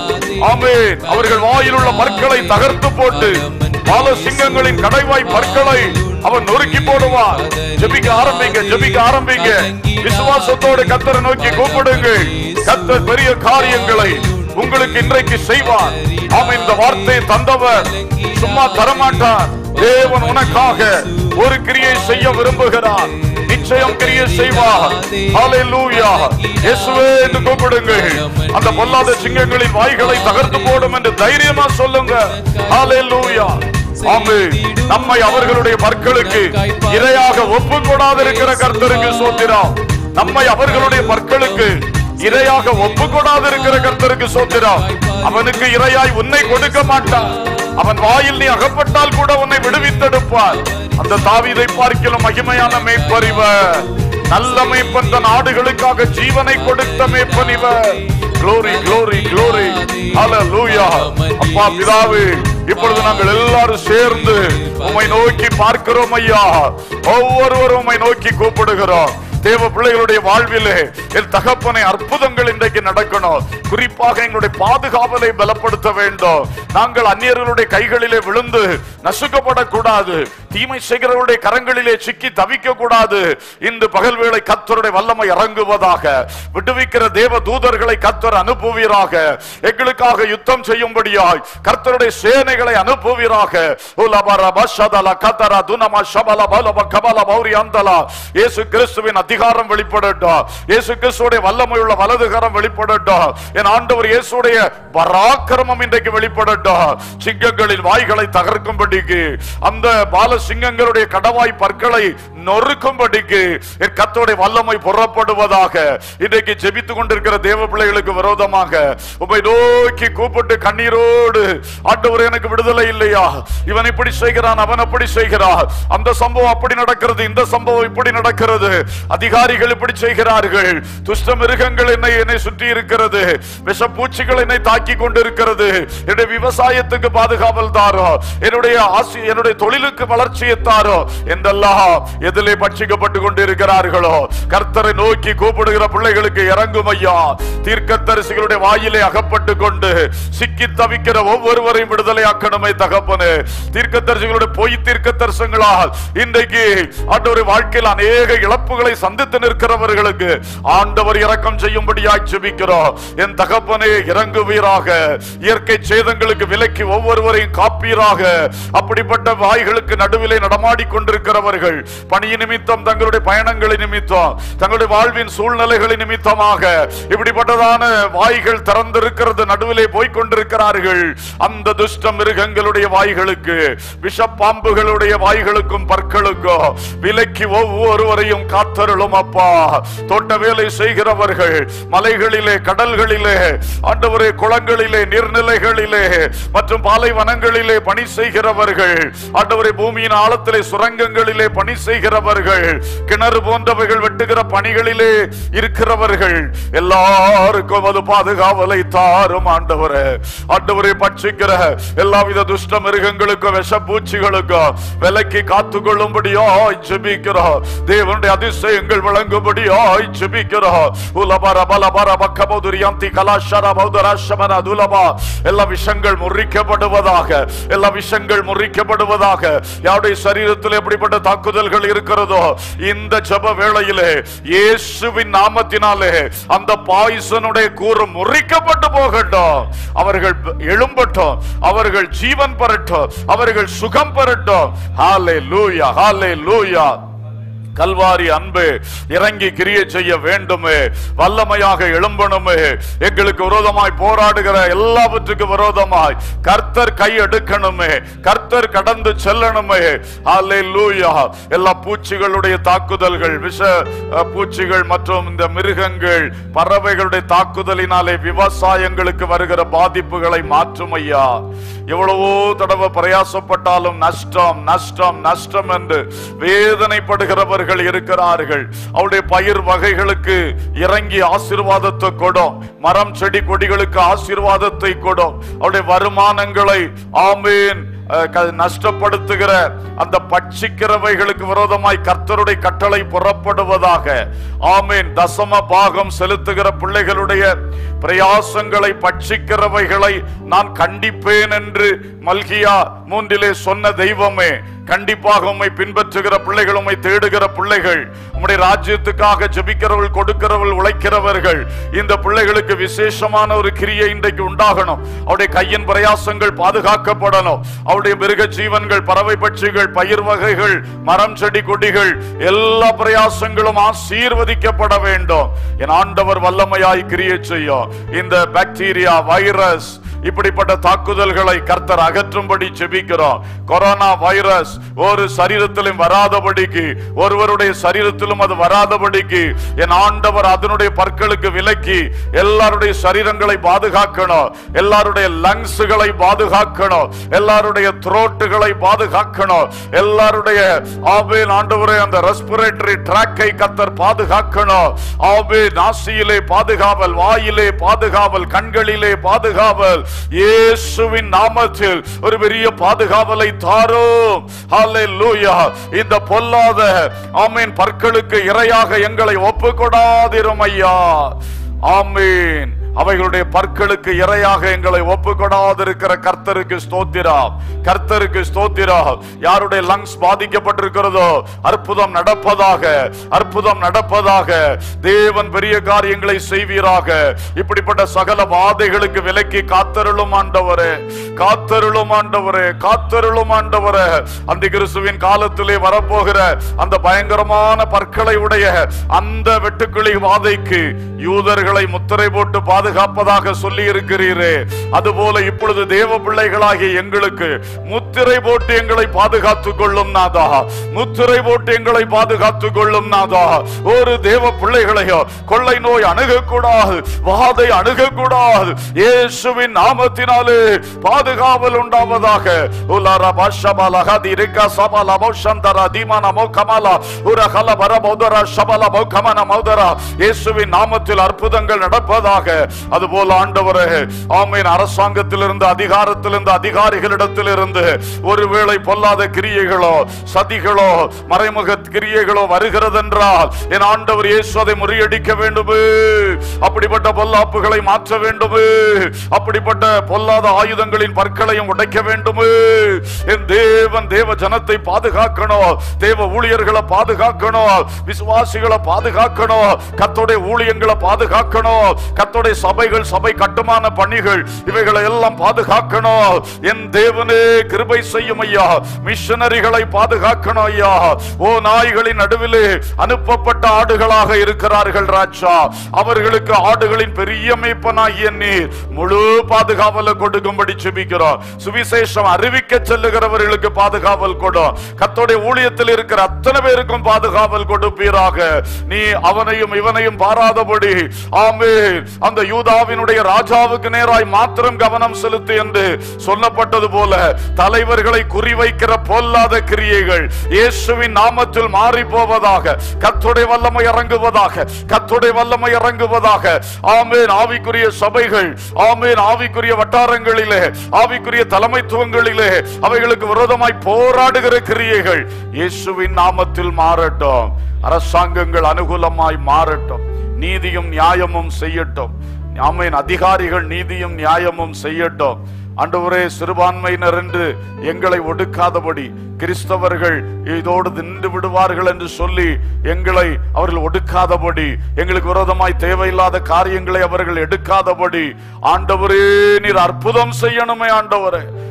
ஆமென் அவர்கள் வாயில் உள்ள பற்களை தகர்த்து போட்டு பால சிங்கங்களின் கடைவாய் பற்களை அவன் நொறுக்கி போடுவார் ஜெபிக்க ஆரம்பிங்க ஜெபிக்க ஆரம்பிங்க விசுவாசத்தோடு கத்தரை நோக்கி கூப்பிடுங்க கத்தர் பெரிய காரியங்களை உங்களுக்கு இன்றைக்கு செய்வார் ஆமென் இந்த வார்த்தையை தந்தவர் சும்மா தரமாட்டார் தேவன் உனக்காக ஒரு கிரியை செய்ய விரும்புகிறார் நிச்சயம் கிரியை செய்வார் ஹalleluya இயேசுவே என்று கூப்பிடுங்கள் அந்த பொல்லாத சிங்கங்களின் வாய்களை தகர்த்து போடும் என்று தைரியமா சொல்லுங்க ஹalleluya ஆமென் நம்மை அவர்களுடைய பற்களுக்கு இரையாக ஒப்பு இருக்கிற கர்த்தருக்கு சோத்திரம் நம்மை அவர்களுடைய பற்களுக்கு இரையாக ஒப்பு இருக்கிற கர்த்தருக்கு சோத்திரம் அவனுக்கு இரையாய் உன்னை கொடுக்க மாட்டான் அவன் வாயில் நீ அகப்பட்டால் கூட உன்னை விடுவித்தெடுப்பார் அந்த தாவீதை பார்க்கிலும் மகிமையான மேய்ப்பறிவர் நல்ல மேய்ப்பன் தன் ஆடுகளுக்காக ஜீவனை கொடுத்த மேய்ப்பன் இவர் glory glory glory hallelujah அப்பா பிதாவே இப்பொழுது நாங்கள் எல்லாரும் சேர்ந்து உம்மை நோக்கி பார்க்கிறோம் ஐயா ஒவ்வொருவரும் உம்மை நோக்கி கூப்பிடுகிறோம் தேவ பிள்ளைகளுடைய வாழ்விலே என் தகப்பனை அற்புதங்கள் இன்றைக்கு நடக்கணும் குறிப்பாக எங்களுடைய பாதுகாவலை பலப்படுத்த வேண்டும் நாங்கள் அந்நியர்களுடைய கைகளிலே விழுந்து நசுக்கப்படக்கூடாது தீமை செய்கிறவருடைய கரங்களிலே சிக்கி தவிக்க கூடாது இந்த பகல் வேளை கத்தருடைய வல்லமை இறங்குவதாக விடுவிக்கிற தேவ தூதர்களை கத்தர் அனுப்புவீராக எங்களுக்காக யுத்தம் செய்யும்படியாய் கர்த்தருடைய சேனைகளை அனுப்புவீராக உலபர பஷதல கதர துனம ஷபல பலப கபல பௌரி அந்தலா இயேசு கிறிஸ்துவின் அதிகாரம் வெளிப்படட்டும் இயேசு கிறிஸ்துடைய வல்லமை உள்ள வலதுகரம் வெளிப்படட்டும் என் ஆண்டவர் இயேசுடைய பராக்கிரமம் இன்றைக்கு வெளிப்படட்டும் சிங்கங்களின் வாய்களை தகர்க்கும்படிக்கு அந்த பால சிங்கங்களுடைய கடவாய் பற்களை நொறுக்கும்படிக்கு என் கத்தோடைய வல்லமை புறப்படுவதாக இன்றைக்கு ஜெபித்துக் கொண்டிருக்கிற தேவ பிள்ளைகளுக்கு விரோதமாக உம்மை நோக்கி கூப்பிட்டு கண்ணீரோடு ஆண்டவர் எனக்கு விடுதலை இல்லையா இவன் இப்படி செய்கிறான் அவன் அப்படி செய்கிறான் அந்த சம்பவம் அப்படி நடக்கிறது இந்த சம்பவம் இப்படி நடக்கிறது அதிகாரிகள் இப்படி செய்கிறார்கள் துஷ்ட மிருகங்கள் என்னை என்னை சுற்றி இருக்கிறது விஷப்பூச்சிகள் என்னை தாக்கி கொண்டிருக்கிறது என்னுடைய விவசாயத்துக்கு பாதுகாவல் தாரோ என்னுடைய ஆசி என்னுடைய தொழிலுக்கு வளர்ச்சியை தாரோ என்றெல்லாம் எதிலே பட்சிக்கப்பட்டு கொண்டிருக்கிறார்களோ கர்த்தரை நோக்கி கூப்பிடுகிற பிள்ளைகளுக்கு இறங்கும் ஐயா தீர்க்கத்தரிசிகளுடைய வாயிலே அகப்பட்டு கொண்டு சிக்கி தவிக்கிற ஒவ்வொருவரையும் விடுதலையாக்கணுமே தகப்பனு தீர்க்கதரிசிகளுடைய பொய் தீர்க்கதரிசங்களால் இன்றைக்கு ஆண்டவர் வாழ்க்கையில் அநேக இழப்புகளை சந்தித்து நிற்கிறவர்களுக்கு ஆண்டவர் இரக்கம் செய்யும்படியாய் ஜெபிக்கிறோம் என் தகப்பனே இறங்குவீராக இயற்கை சேதங்களுக்கு விலக்கி ஒவ்வொருவரையும் காப்பீராக அப்படிப்பட்ட வாய்களுக்கு நடுவிலே நடமாடி கொண்டிருக்கிறவர்கள் பணி நிமித்தம் தங்களுடைய பயணங்களின் நிமித்தம் தங்களுடைய வாழ்வின் சூழ்நிலைகளின் நிமித்தமாக இப்படிப்பட்டதான வாய்கள் திறந்திருக்கிறது நடுவிலே போய்க் கொண்டிருக்கிறார்கள் அந்த துஷ்ட மிருகங்களுடைய வாய்களுக்கு விஷப்பாம்புகளுடைய வாய்களுக்கும் பற்களுக்கும் விலக்கி ஒவ்வொருவரையும் காத்தருளும் அப்பா தோட்ட வேலை செய்கிறவர்கள் மலைகளிலே கடல்களிலே ஆண்டவரே குளங்களிலே நீர்நிலைகளிலே மற்றும் பாலைவனங்களிலே பணி செய்கிறவர்கள் ஆண்டவரே பூமியின் ஆழத்திலே சுரங்கங்களிலே பணி செய்கிறவர்கள் கிணறு போன்றவைகள் வெட்டுகிற பணிகளிலே இருக்கிறவர்கள் எல்லாருக்கும் அது பாதுகாவலை தாரும் ஆண்டவரே ஆண்டவரை பட்சிக்கிற எல்லாவித துஷ்ட மிருகங்களுக்கும் விஷப்பூச்சிகளுக்கும் விலக்கி காத்து கொள்ளும்படியாய் ஜெபிக்கிறோம் தேவனுடைய அதிசயங்கள் விளங்கும்படியாய் ஜெபிக்கிறோம் உலபர பலபர பக்கபௌதுரியாந்தி கலாஷர பௌதராஷமன துலபா எல்லா விஷங்கள் முறிக்கப்படுவதாக எல்லா விஷங்கள் முறிக்கப்படுவதாக யாருடைய சரீரத்தில் எப்படிப்பட்ட தாக்குதல்கள் இருக்கிறதோ இந்த ஜெப வேளையிலே இயேசுவின் நாமத்தினாலே அந்த பாய்சனுடைய கூறு முறிக்கப்பட்டு போகட்டும் அவர்கள் எழும்பட்டும் அவர்கள் ஜீவன் பெறட்டும் அவர்கள் சுகம் பெறட்டும் ஹாலே லூயா ஹாலே லூயா கல்வாரி அன்பு இறங்கி கிரியை செய்ய வேண்டுமே வல்லமையாக எழும்பணுமே எங்களுக்கு விரோதமாய் போராடுகிற எல்லாவற்றுக்கும் விரோதமாய் கர்த்தர் கை எடுக்கணுமே கர்த்தர் கடந்து செல்லணுமே அல்லேலூயா எல்லா பூச்சிகளுடைய தாக்குதல்கள் விஷ அஹ், பூச்சிகள் மற்றும் இந்த மிருகங்கள் பறவைகளுடைய தாக்குதலினாலே விவசாயங்களுக்கு வருகிற பாதிப்புகளை மாற்றும் ஐயா எவ்வளவோ தடவை பிரயாசப்பட்டாலும் நஷ்டம் நஷ்டம் நஷ்டம் என்று வேதனைப்படுகிறவர்கள் இருக்கிறார்கள் அவருடைய பயிர் வகைகளுக்கு இறங்கி ஆசீர்வாதத்தை கொடும் மரம் செடி கொடிகளுக்கு ஆசீர்வாதத்தை கொடும் அவருடைய வருமானங்களை ஆமீன் அஹ், க- நஷ்டப்படுத்துகிற அந்த பட்சிக்கிறவைகளுக்கு விரோதமாய் கர்த்தருடைய கட்டளை புறப்படுவதாக ஆமீன் தசம பாகம் செலுத்துகிற பிள்ளைகளுடைய பிரயாசங்களை பட்சிக்கிறவைகளை நான் கண்டிப்பேன் என்று மல்கியா மூன்றிலே சொன்ன தெய்வமே கண்டிப்பாக உம்மை பின்பற்றுகிற பிள்ளைகள் உம்மை தேடுகிற பிள்ளைகள் உம்முடைய ராஜ்யத்துக்காக ஜெபிக்கிறவர்கள் கொடுக்கிறவர்கள் உழைக்கிறவர்கள் இந்த பிள்ளைகளுக்கு விசேஷமான ஒரு கிரியை இன்றைக்கு உண்டாகணும் அவருடைய கையின் பிரயாசங்கள் பாதுகாக்கப்படணும் அவருடைய மிருக ஜீவன்கள் பறவை பட்சிகள் பயிர் வகைகள் மரம் செடி கொடிகள் எல்லா பிரயாசங்களும் ஆசீர்வதிக்கப்பட வேண்டும் என் ஆண்டவர் வல்லமையாய் கிரியை செய்யும் இந்த பாக்டீரியா வைரஸ் இப்படிப்பட்ட தாக்குதல்களை கர்த்தர் அகற்றும்படி செபிக்கிறோம் கொரோனா வைரஸ் ஒரு சரீரத்திலும் வராதபடிக்கு ஒருவருடைய சரீரத்திலும் அது வராதபடிக்கு என் ஆண்டவர் அதனுடைய பற்களுக்கு விலக்கி எல்லாருடைய சரீரங்களை பாதுகாக்கணும் எல்லாருடைய லங்ஸ்களை பாதுகாக்கணும் எல்லாருடைய த்ரோட்டுகளை பாதுகாக்கணும் எல்லாருடைய ஆபேன் ஆண்டவரே அந்த ரெஸ்பிரேட்டரி ட்ராக்கை கத்தர் பாதுகாக்கணும் ஆபே நாசியிலே பாதுகாவல் வாயிலே பாதுகாவல் கண்களிலே பாதுகாவல் இயேசுவின் நாமத்தில் ஒரு பெரிய பாதுகாவலை தாரும் ஹalleluya இந்த பொல்லாத ஆமீன் பற்களுக்கு இரையாக எங்களை ஒப்புக்கொடாதிரும் ஐயா ஆமீன் அவைகளுடைய பற்களுக்கு இரையாக எங்களை ஒப்புக்கொடாதிருக்கிற கர்த்தருக்கு ஸ்தோத்திரம் கர்த்தருக்கு ஸ்தோத்திரம் யாருடைய லங்ஸ் பாதிக்கப்பட்டிருக்கிறதோ அற்புதம் நடப்பதாக அற்புதம் நடப்பதாக தேவன் பெரிய காரியங்களை செய்வீராக இப்படிப்பட்ட சகல வாதைகளுக்கு விலக்கி காத்தருளும் ஆண்டவரே காத்தருளும் ஆண்டவரே காத்தருளும் ஆண்டவரே அந்த கிறிஸ்துவின் காலத்திலே வரப்போகிற அந்த பயங்கரமான பற்களை உடைய அந்த வெட்டுக்கிளி வாதைக்கு யூதர்களை முத்திரை போட்டு பாதுகாப்பதாக சொல்லி இருக்கிறீரே அதுபோல இப்பொழுது தேவ பிள்ளைகளாகிய எங்களுக்கு முத்திரை போட்டு எங்களை பாதுகாத்துக் கொள்ளும் நாதா முத்திரை போட்டு எங்களை பாதுகாத்துக் கொள்ளும் நாதா ஒரு தேவ பிள்ளைகளையோ கொள்ளை நோய் அணுகக்கூடாது வாதை அணுகக்கூடாது இயேசுவின் நாமத்தினாலே பாதுகாவல் உண்டாவதாக உலாரா பாஷபாலா ஹதிரிகா சபாலா மௌஷந்தரா தீமானா மௌகமாலா உரகல வரமௌதரா ஷபல மௌகமன மௌதரா இயேசுவின் நாமத்தில் அற்புதங்கள் நடப்பதாக அதுபோல ஆண்டவரே ஆமீன் அரசாங்கத்திலிருந்து அதிகாரத்திலிருந்து அதிகாரிகளிடத்திலிருந்து ஒருவேளை பொல்லாத கிரியைகளோ சதிகளோ மறைமுக கிரியைகளோ வருகிறதென்றால் என் ஆண்டவர் இயேசு அதை முறியடிக்க வேண்டுமே அப்படிப்பட்ட பொல்லாப்புகளை மாற்ற வேண்டுமே அப்படிப்பட்ட பொல்லாத ஆயுதங்களின் பற்களையும் உடைக்க வேண்டுமே என் தேவன் தேவ ஜனத்தை பாதுகாக்கணும் தேவ ஊழியர்களை பாதுகாக்கணும் விசுவாசிகளை பாதுகாக்கணும் கத்தோடைய ஊழியங்களை பாதுகாக்கணும் கத்தோடைய சபைகள் சபை கட்டுமான பணிகள் இவைகளை எல்லாம் பாதுகாக்கணும் என் தேவனே கிருபை செய்யும் ஐயா மிஷனரிகளை பாதுகாக்கணும் ஐயா ஓ நாய்களின் நடுவிலே அனுப்பப்பட்ட ஆடுகளாக இருக்கிறார்கள் ராஜா அவர்களுக்கு ஆடுகளின் பெரிய மேய்ப்பனாகிய நீர் முழு பாதுகாவலை கொடுக்கும்படி செபிக்கிறோம் சுவிசேஷம் அறிவிக்க செல்லுகிறவர்களுக்கு பாதுகாவல் கொடும் கத்தோடைய ஊழியத்தில் இருக்கிற அத்தனை பேருக்கும் பாதுகாவல் கொடுப்பீராக நீ அவனையும் இவனையும் பாராதபடி ஆமே அந்த யூதாவினுடைய ராஜாவுக்கு நேராய் மாத்திரம் கவனம் செலுத்து என்று சொல்லப்பட்டது போல தலைவர்களை குறிவைக்கிற பொல்லாத கிரியைகள் இயேசுவின் நாமத்தில் மாறி போவதாக கத்துடைய வல்லமை இறங்குவதாக கத்துடைய வல்லமை இறங்குவதாக ஆமேன் ஆவிக்குரிய சபைகள் ஆமேன் ஆவிக்குரிய வட்டாரங்களிலே ஆவிக்குரிய தலைமைத்துவங்களிலே அவைகளுக்கு விரோதமாய் போராடுகிற கிரியைகள் இயேசுவின் நாமத்தில் மாறட்டும் அரசாங்கங்கள் அனுகூலமாய் மாறட்டும் நீதியும் நியாயமும் செய்யட்டும் ஆமேன் அதிகாரிகள் நீதியும் நியாயமும் செய்யட்டும் ஆண்டவரே சிறுபான்மையினர் என்று எங்களை ஒடுக்காதபடி கிறிஸ்தவர்கள் இதோடு நின்று விடுவார்கள் என்று சொல்லி எங்களை அவர்கள் ஒடுக்காதபடி எங்களுக்கு விரோதமாய் தேவையில்லாத காரியங்களை அவர்கள் எடுக்காதபடி ஆண்டவரே நீர் அற்புதம் செய்யணுமே ஆண்டவரே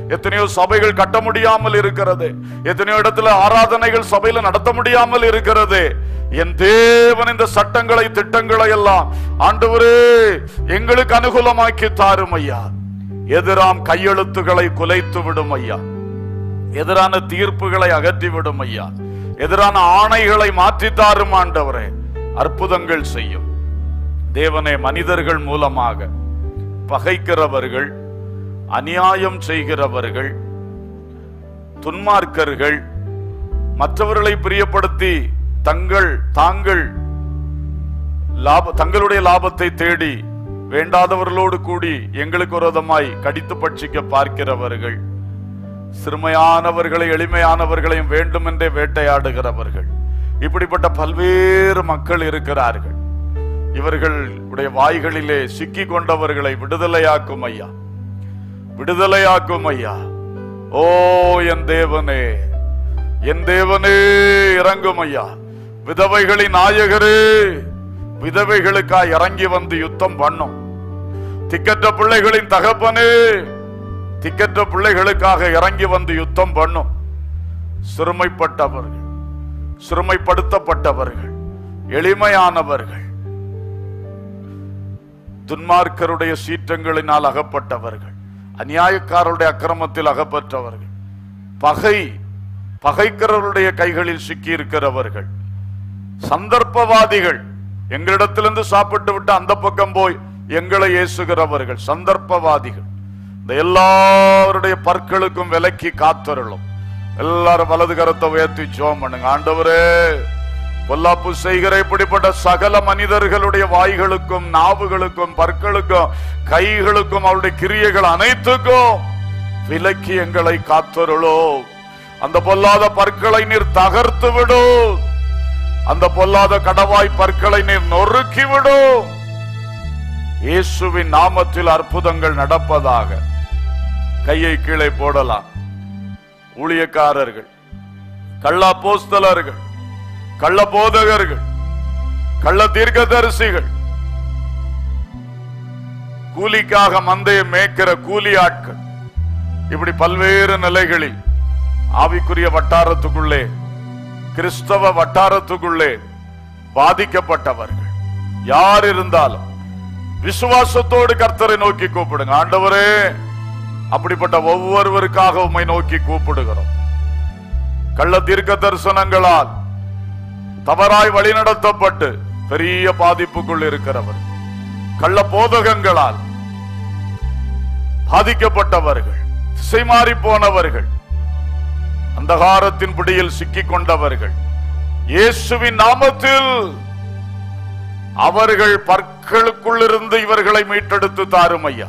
எத்தனையோ சபைகள் கட்ட முடியாமல் இருக்கிறது எத்தனையோ இடத்துல ஆராதனைகள் சபையில நடத்த முடியாமல் இருக்கிறது என் தேவன் இந்த சட்டங்களை திட்டங்களை எல்லாம் ஆண்டவரே எங்களுக்கு அனுகூலமாக்கி தாரும் ஐயா எதிராம் கையெழுத்துக்களை குலைத்து விடும் ஐயா எதிரான தீர்ப்புகளை அகற்றிவிடும் ஐயா எதிரான ஆணைகளை மாற்றி தாரும் ஆண்டவரே அற்புதங்கள் செய்யும் தேவனே மனிதர்கள் மூலமாக பகைக்கிறவர்கள் அநியாயம் செய்கிறவர்கள் துன்மார்க்கர்கள் மற்றவர்களை பிரியப்படுத்தி தங்கள் தாங்கள் லாப தங்களுடைய லாபத்தை தேடி வேண்டாதவர்களோடு கூடி எங்களுக்கு விரோதமாய் கடித்து பட்சிக்க பார்க்கிறவர்கள் சிறுமையானவர்களை எளிமையானவர்களையும் வேண்டுமென்றே வேட்டையாடுகிறவர்கள் இப்படிப்பட்ட பல்வேறு மக்கள் இருக்கிறார்கள் இவர்களுடைய வாய்களிலே சிக்கி கொண்டவர்களை விடுதலையாக்கும் ஐயா விடுதலையாக்கும் ஐயா ஓ என் தேவனே என் தேவனே இறங்கும் ஐயா விதவைகளின் நாயகரே விதவைகளுக்காய் இறங்கி வந்து யுத்தம் பண்ணும் திக்கற்ற பிள்ளைகளின் தகப்பனே திக்கற்ற பிள்ளைகளுக்காக இறங்கி வந்து யுத்தம் பண்ணும் சிறுமைப்பட்டவர்கள் சிறுமைப்படுத்தப்பட்டவர்கள் எளிமையானவர்கள் துன்மார்க்கருடைய சீற்றங்களினால் அகப்பட்டவர்கள் அநியாயக்காரருடைய அக்கிரமத்தில் அகப்பட்டவர்கள் பகை பகைக்கிறவருடைய கைகளில் சிக்கி இருக்கிறவர்கள் சந்தர்ப்பவாதிகள் எங்களிடத்திலிருந்து சாப்பிட்டு விட்டு அந்த பக்கம் போய் எங்களை ஏசுகிறவர்கள் சந்தர்ப்பவாதிகள் இந்த எல்லாருடைய பற்களுக்கும் விலக்கி காத்தருளும் எல்லாரும் வலது கரத்தை உயர்த்தி ஜோம் பண்ணுங்க ஆண்டவரே பொல்லாப்பு செய்கிற இப்படிப்பட்ட சகல மனிதர்களுடைய வாய்களுக்கும் நாவுகளுக்கும் பற்களுக்கும் கைகளுக்கும் அவருடைய கிரியைகள் அனைத்துக்கும் விலக்கி எங்களை காத்தருளோ அந்த பொல்லாத பற்களை நீர் தகர்த்து விடும் அந்த பொல்லாத கடவாய் பற்களை நீர் நொறுக்கி விடும் இயேசுவின் நாமத்தில் அற்புதங்கள் நடப்பதாக கையை கீழே போடலாம் ஊழியக்காரர்கள் கள்ள போஸ்தலர்கள் கள்ள போதகர்கள் கள்ள தீர்க்கதரிசிகள் கூலிக்காக மந்தையை மேய்க்கிற கூலி ஆட்கள் இப்படி பல்வேறு நிலைகளில் ஆவிக்குரிய வட்டாரத்துக்குள்ளே கிறிஸ்தவ வட்டாரத்துக்குள்ளே பாதிக்கப்பட்டவர்கள் யார் இருந்தாலும் விசுவாசத்தோடு கர்த்தரை நோக்கி கூப்பிடுங்க ஆண்டவரே அப்படிப்பட்ட ஒவ்வொருவருக்காக உம்மை நோக்கி கூப்பிடுகிறோம் கள்ள தீர்க்க தரிசனங்களால் தவறாய் வழிநடத்தப்பட்டு பெரிய பாதிப்புக்குள் இருக்கிறவர் கள்ள போதகங்களால் பாதிக்கப்பட்டவர்கள் திசை மாறி போனவர்கள் அந்தகாரத்தின் பிடியில் சிக்கிக் கொண்டவர்கள் இயேசுவின் நாமத்தில் அவர்கள் பற்களுக்குள்ளிருந்து இவர்களை மீட்டெடுத்து தாரும் ஐயா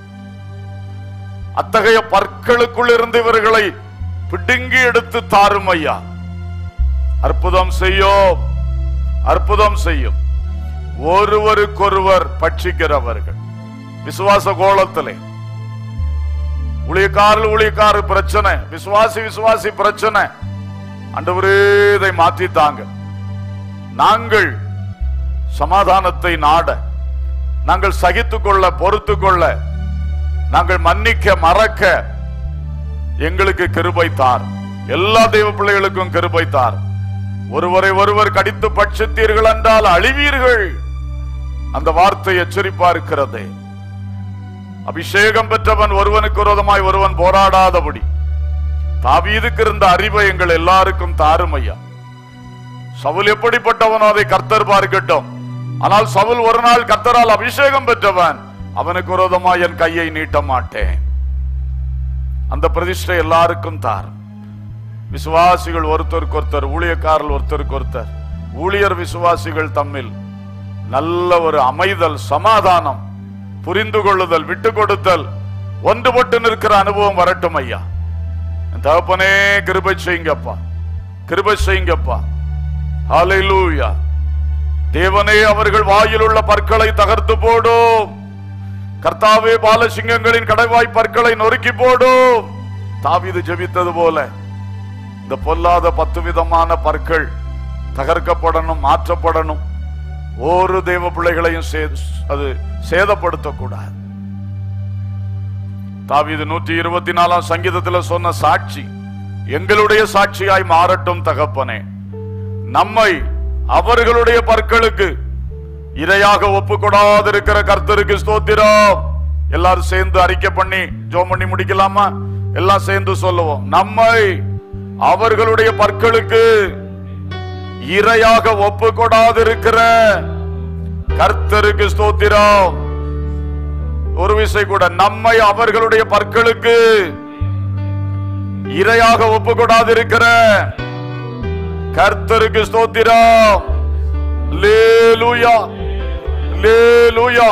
அத்தகைய பற்களுக்குள் இருந்து இவர்களை பிடுங்கி எடுத்து தாரும் ஐயா அற்புதம் செய்யும் அற்புதம் செய்யும் ஒருவருக்கொருவர் பட்சிக்கிறவர்கள் விசுவாச கோலத்திலே ஊழியக்காரர் ஊழியக்காரர் பிரச்சனை விசுவாசி விசுவாசி பிரச்சனை ஆண்டவரே இதை மாத்தித்தாங்க நாங்கள் சமாதானத்தை நாட நாங்கள் சகித்துக் கொள்ள பொறுத்து கொள்ள நாங்கள் மன்னிக்க மறக்க எங்களுக்கு கிருபை தார் எல்லா தெய்வ பிள்ளைகளுக்கும் கிருபை தார் ஒருவரை ஒருவர் கடித்து பட்சித்தீர்கள் என்றால் அழிவீர்கள் அந்த வார்த்தை எச்சரிப்பா இருக்கிறதே அபிஷேகம் பெற்றவன் ஒருவனுக்கு விரோதமாய் ஒருவன் போராடாதபடி தாவீதுக்கு இருந்த அறிவை எங்கள் எல்லாருக்கும் தாரும் ஐயா சவுல் எப்படிப்பட்டவனோ அதை கர்த்தர் பார்க்கட்டும் ஆனால் சவுல் ஒரு நாள் கர்த்தரால் அபிஷேகம் பெற்றவன் அவனுக்கு விரோதமாய் என் கையை நீட்ட மாட்டேன் அந்த பிரதிஷ்டை எல்லாருக்கும் தார் விசுவாசிகள் ஒருத்தருக்கு ஒருத்தர் ஊழியக்காரர்கள் ஒருத்தருக்கு ஒருத்தர் ஊழியர் விசுவாசிகள் தம்மில் நல்ல ஒரு அமைதல் சமாதானம் புரிந்து கொள்ளுதல் விட்டு கொடுத்தல் ஒன்றுபட்டு நிற்கிற அனுபவம் வரட்டும் ஐயா என் தகப்பனே கிருபை செய்யுங்கப்பா கிருபை செய்யுங்கப்பா ஹalleluya தேவனே அவர்கள் வாயில் உள்ள பற்களை தகர்த்து போடும் கர்த்தாவே பாலசிங்கங்களின் கடைவாய் பற்களை நொறுக்கி போடும் தாவீது ஜெபித்தது போல இந்த பொல்லாத பத்து விதமான பற்கள் தகர்க்கப்படணும் மாற்றப்படணும் ஒரு தேவ பிள்ளைகளையும் சே- அது சேதப்படுத்தக்கூடாது தாவீது நூற்றி இருபத்தி நாலாம் சங்கீதத்துல சொன்ன சாட்சி எங்களுடைய சாட்சியாய் மாறட்டும் தகப்பனே நம்மை அவர்களுடைய பற்களுக்கு இரையாக ஒப்பு கொடாதிருக்கிற கர்த்தருக்கு ஸ்தோத்திரம் எல்லாரும் சேர்ந்து அறிக்கை பண்ணி ஜோம் பண்ணி முடிக்கலாமா எல்லாம் சேர்ந்து சொல்லுவோம் நம்மை அவர்களுடைய பற்களுக்கு இரையாக ஒப்பு கொடாதிருக்கிற கர்த்தருக்கு ஸ்தோத்திரம் ஒரு விசை கூட நம்மை அவர்களுடைய பற்களுக்கு இரையாக ஒப்பு கொடாதிருக்கிற கர்த்தருக்கு ஸ்தோத்திரம் லேலூயா லேலூயா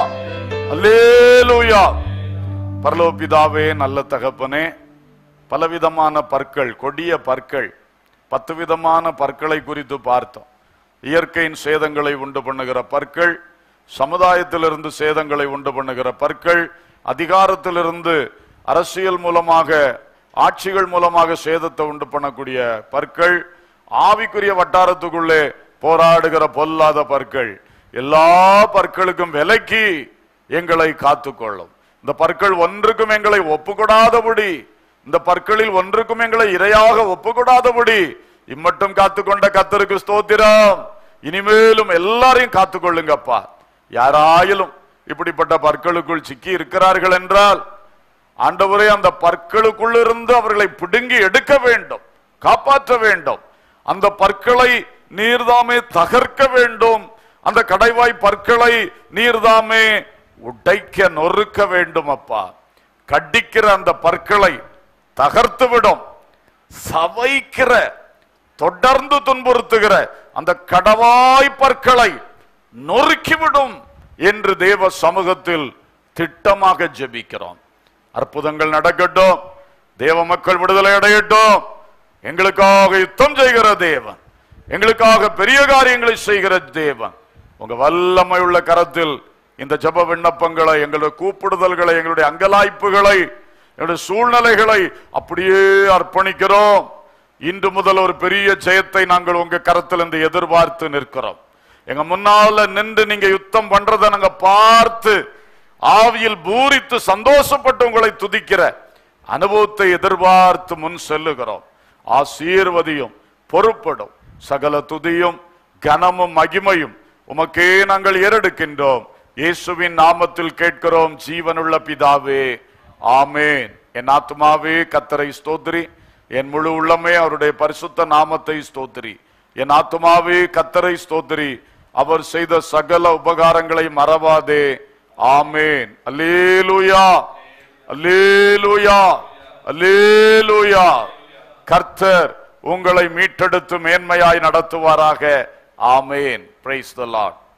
லேலூயா பரலோக பிதாவே நல்ல தகப்பனே பலவிதமான பற்கள் கொடிய பற்கள் பத்து விதமான பற்களை குறித்து பார்த்தோம் இயற்கையின் சேதங்களை உண்டு பண்ணுகிற பற்கள் சமுதாயத்திலிருந்து சேதங்களை உண்டு பண்ணுகிற பற்கள் அதிகாரத்திலிருந்து அரசியல் மூலமாக ஆட்சிகள் மூலமாக சேதத்தை உண்டு பண்ணக்கூடிய பற்கள் ஆவிக்குரிய வட்டாரத்துக்குள்ளே போராடுகிற பொல்லாத பற்கள் எல்லா பற்களுக்கும் விலக்கி எங்களை காத்துக்கொள்ளும் இந்த பற்கள் ஒன்றுக்கும் எங்களை ஒப்புக்கொடாதபடி இந்த பற்களில் ஒன்றுக்கும் எங்களை இரையாக ஒப்புக்கொடாதபடி இம்மட்டும் காத்துக்கொண்ட கத்தருக்கு ஸ்தோத்திரம் இனிமேலும் எல்லாரையும் காத்துக்கொள்ளுங்கப்பா யாராயிலும் இப்படிப்பட்ட பற்களுக்குள் சிக்கி இருக்கிறார்கள் என்றால் ஆண்டவரே அந்த பற்களுக்குள் இருந்து அவர்களை பிடுங்கி எடுக்க வேண்டும் காப்பாற்ற வேண்டும் அந்த பற்களை நீர்தாமே தகர்க்க வேண்டும் அந்த கடைவாய் பற்களை நீர்தாமே உடைக்க நொறுக்க வேண்டும் அப்பா கடிக்கிற அந்த பற்களை தகர்த்து விடும் சவைக்கிற தொடர்ந்து துன்புறுத்துகிற அந்த கடவாய் பற்களை நொறுக்கிவிடும் என்று தேவ சமூகத்தில் திட்டமாக ஜெபிக்கிறோம் அற்புதங்கள் நடக்கட்டும் தேவ மக்கள் விடுதலை அடையட்டும் எங்களுக்காக யுத்தம் செய்கிற தேவன் எங்களுக்காக பெரிய காரியங்களை செய்கிற தேவன் உங்க வல்லமை உள்ள கரத்தில் இந்த ஜெப விண்ணப்பங்களை எங்களுடைய கூப்பிடுதல்களை எங்களுடைய அங்கலாய்ப்புகளை எங்களுடைய சூழ்நிலைகளை அப்படியே அர்ப்பணிக்கிறோம் இன்று முதல் ஒரு பெரிய ஜெயத்தை நாங்கள் உங்க கரத்தில் இருந்து எதிர்பார்த்து நிற்கிறோம் எங்க முன்னால நின்று நீங்க யுத்தம் பண்றதை நாங்க பார்த்து ஆவியில் பூரித்து சந்தோஷப்பட்டு உங்களை துதிக்கிற அனுபவத்தை எதிர்பார்த்து முன் செல்லுகிறோம் ஆசீர்வதியும் பொறுப்படும் சகல துதியும் கனமும் மகிமையும் உமக்கே நாங்கள் ஏறெடுக்கின்றோம் இயேசுவின் நாமத்தில் கேட்கிறோம் ஜீவனுள்ள பிதாவே ஆமேன் என் ஆத்மாவே கத்தரை ஸ்தோத்திரி என் முழு உள்ளமே அவருடைய பரிசுத்த நாமத்தை ஸ்தோத்திரி என் ஆத்மாவே கத்தரை ஸ்தோத்திரி அவர் செய்த சகல உபகாரங்களை மறவாதே ஆமேன் அல்லேலூயா அல்லேலூயா அல்லேலூயா கர்த்தர் உங்களை மீட்டெடுத்து மேன்மையாய் நடத்துவாராக ஆமேன் பிரைஸ் த லார்ட்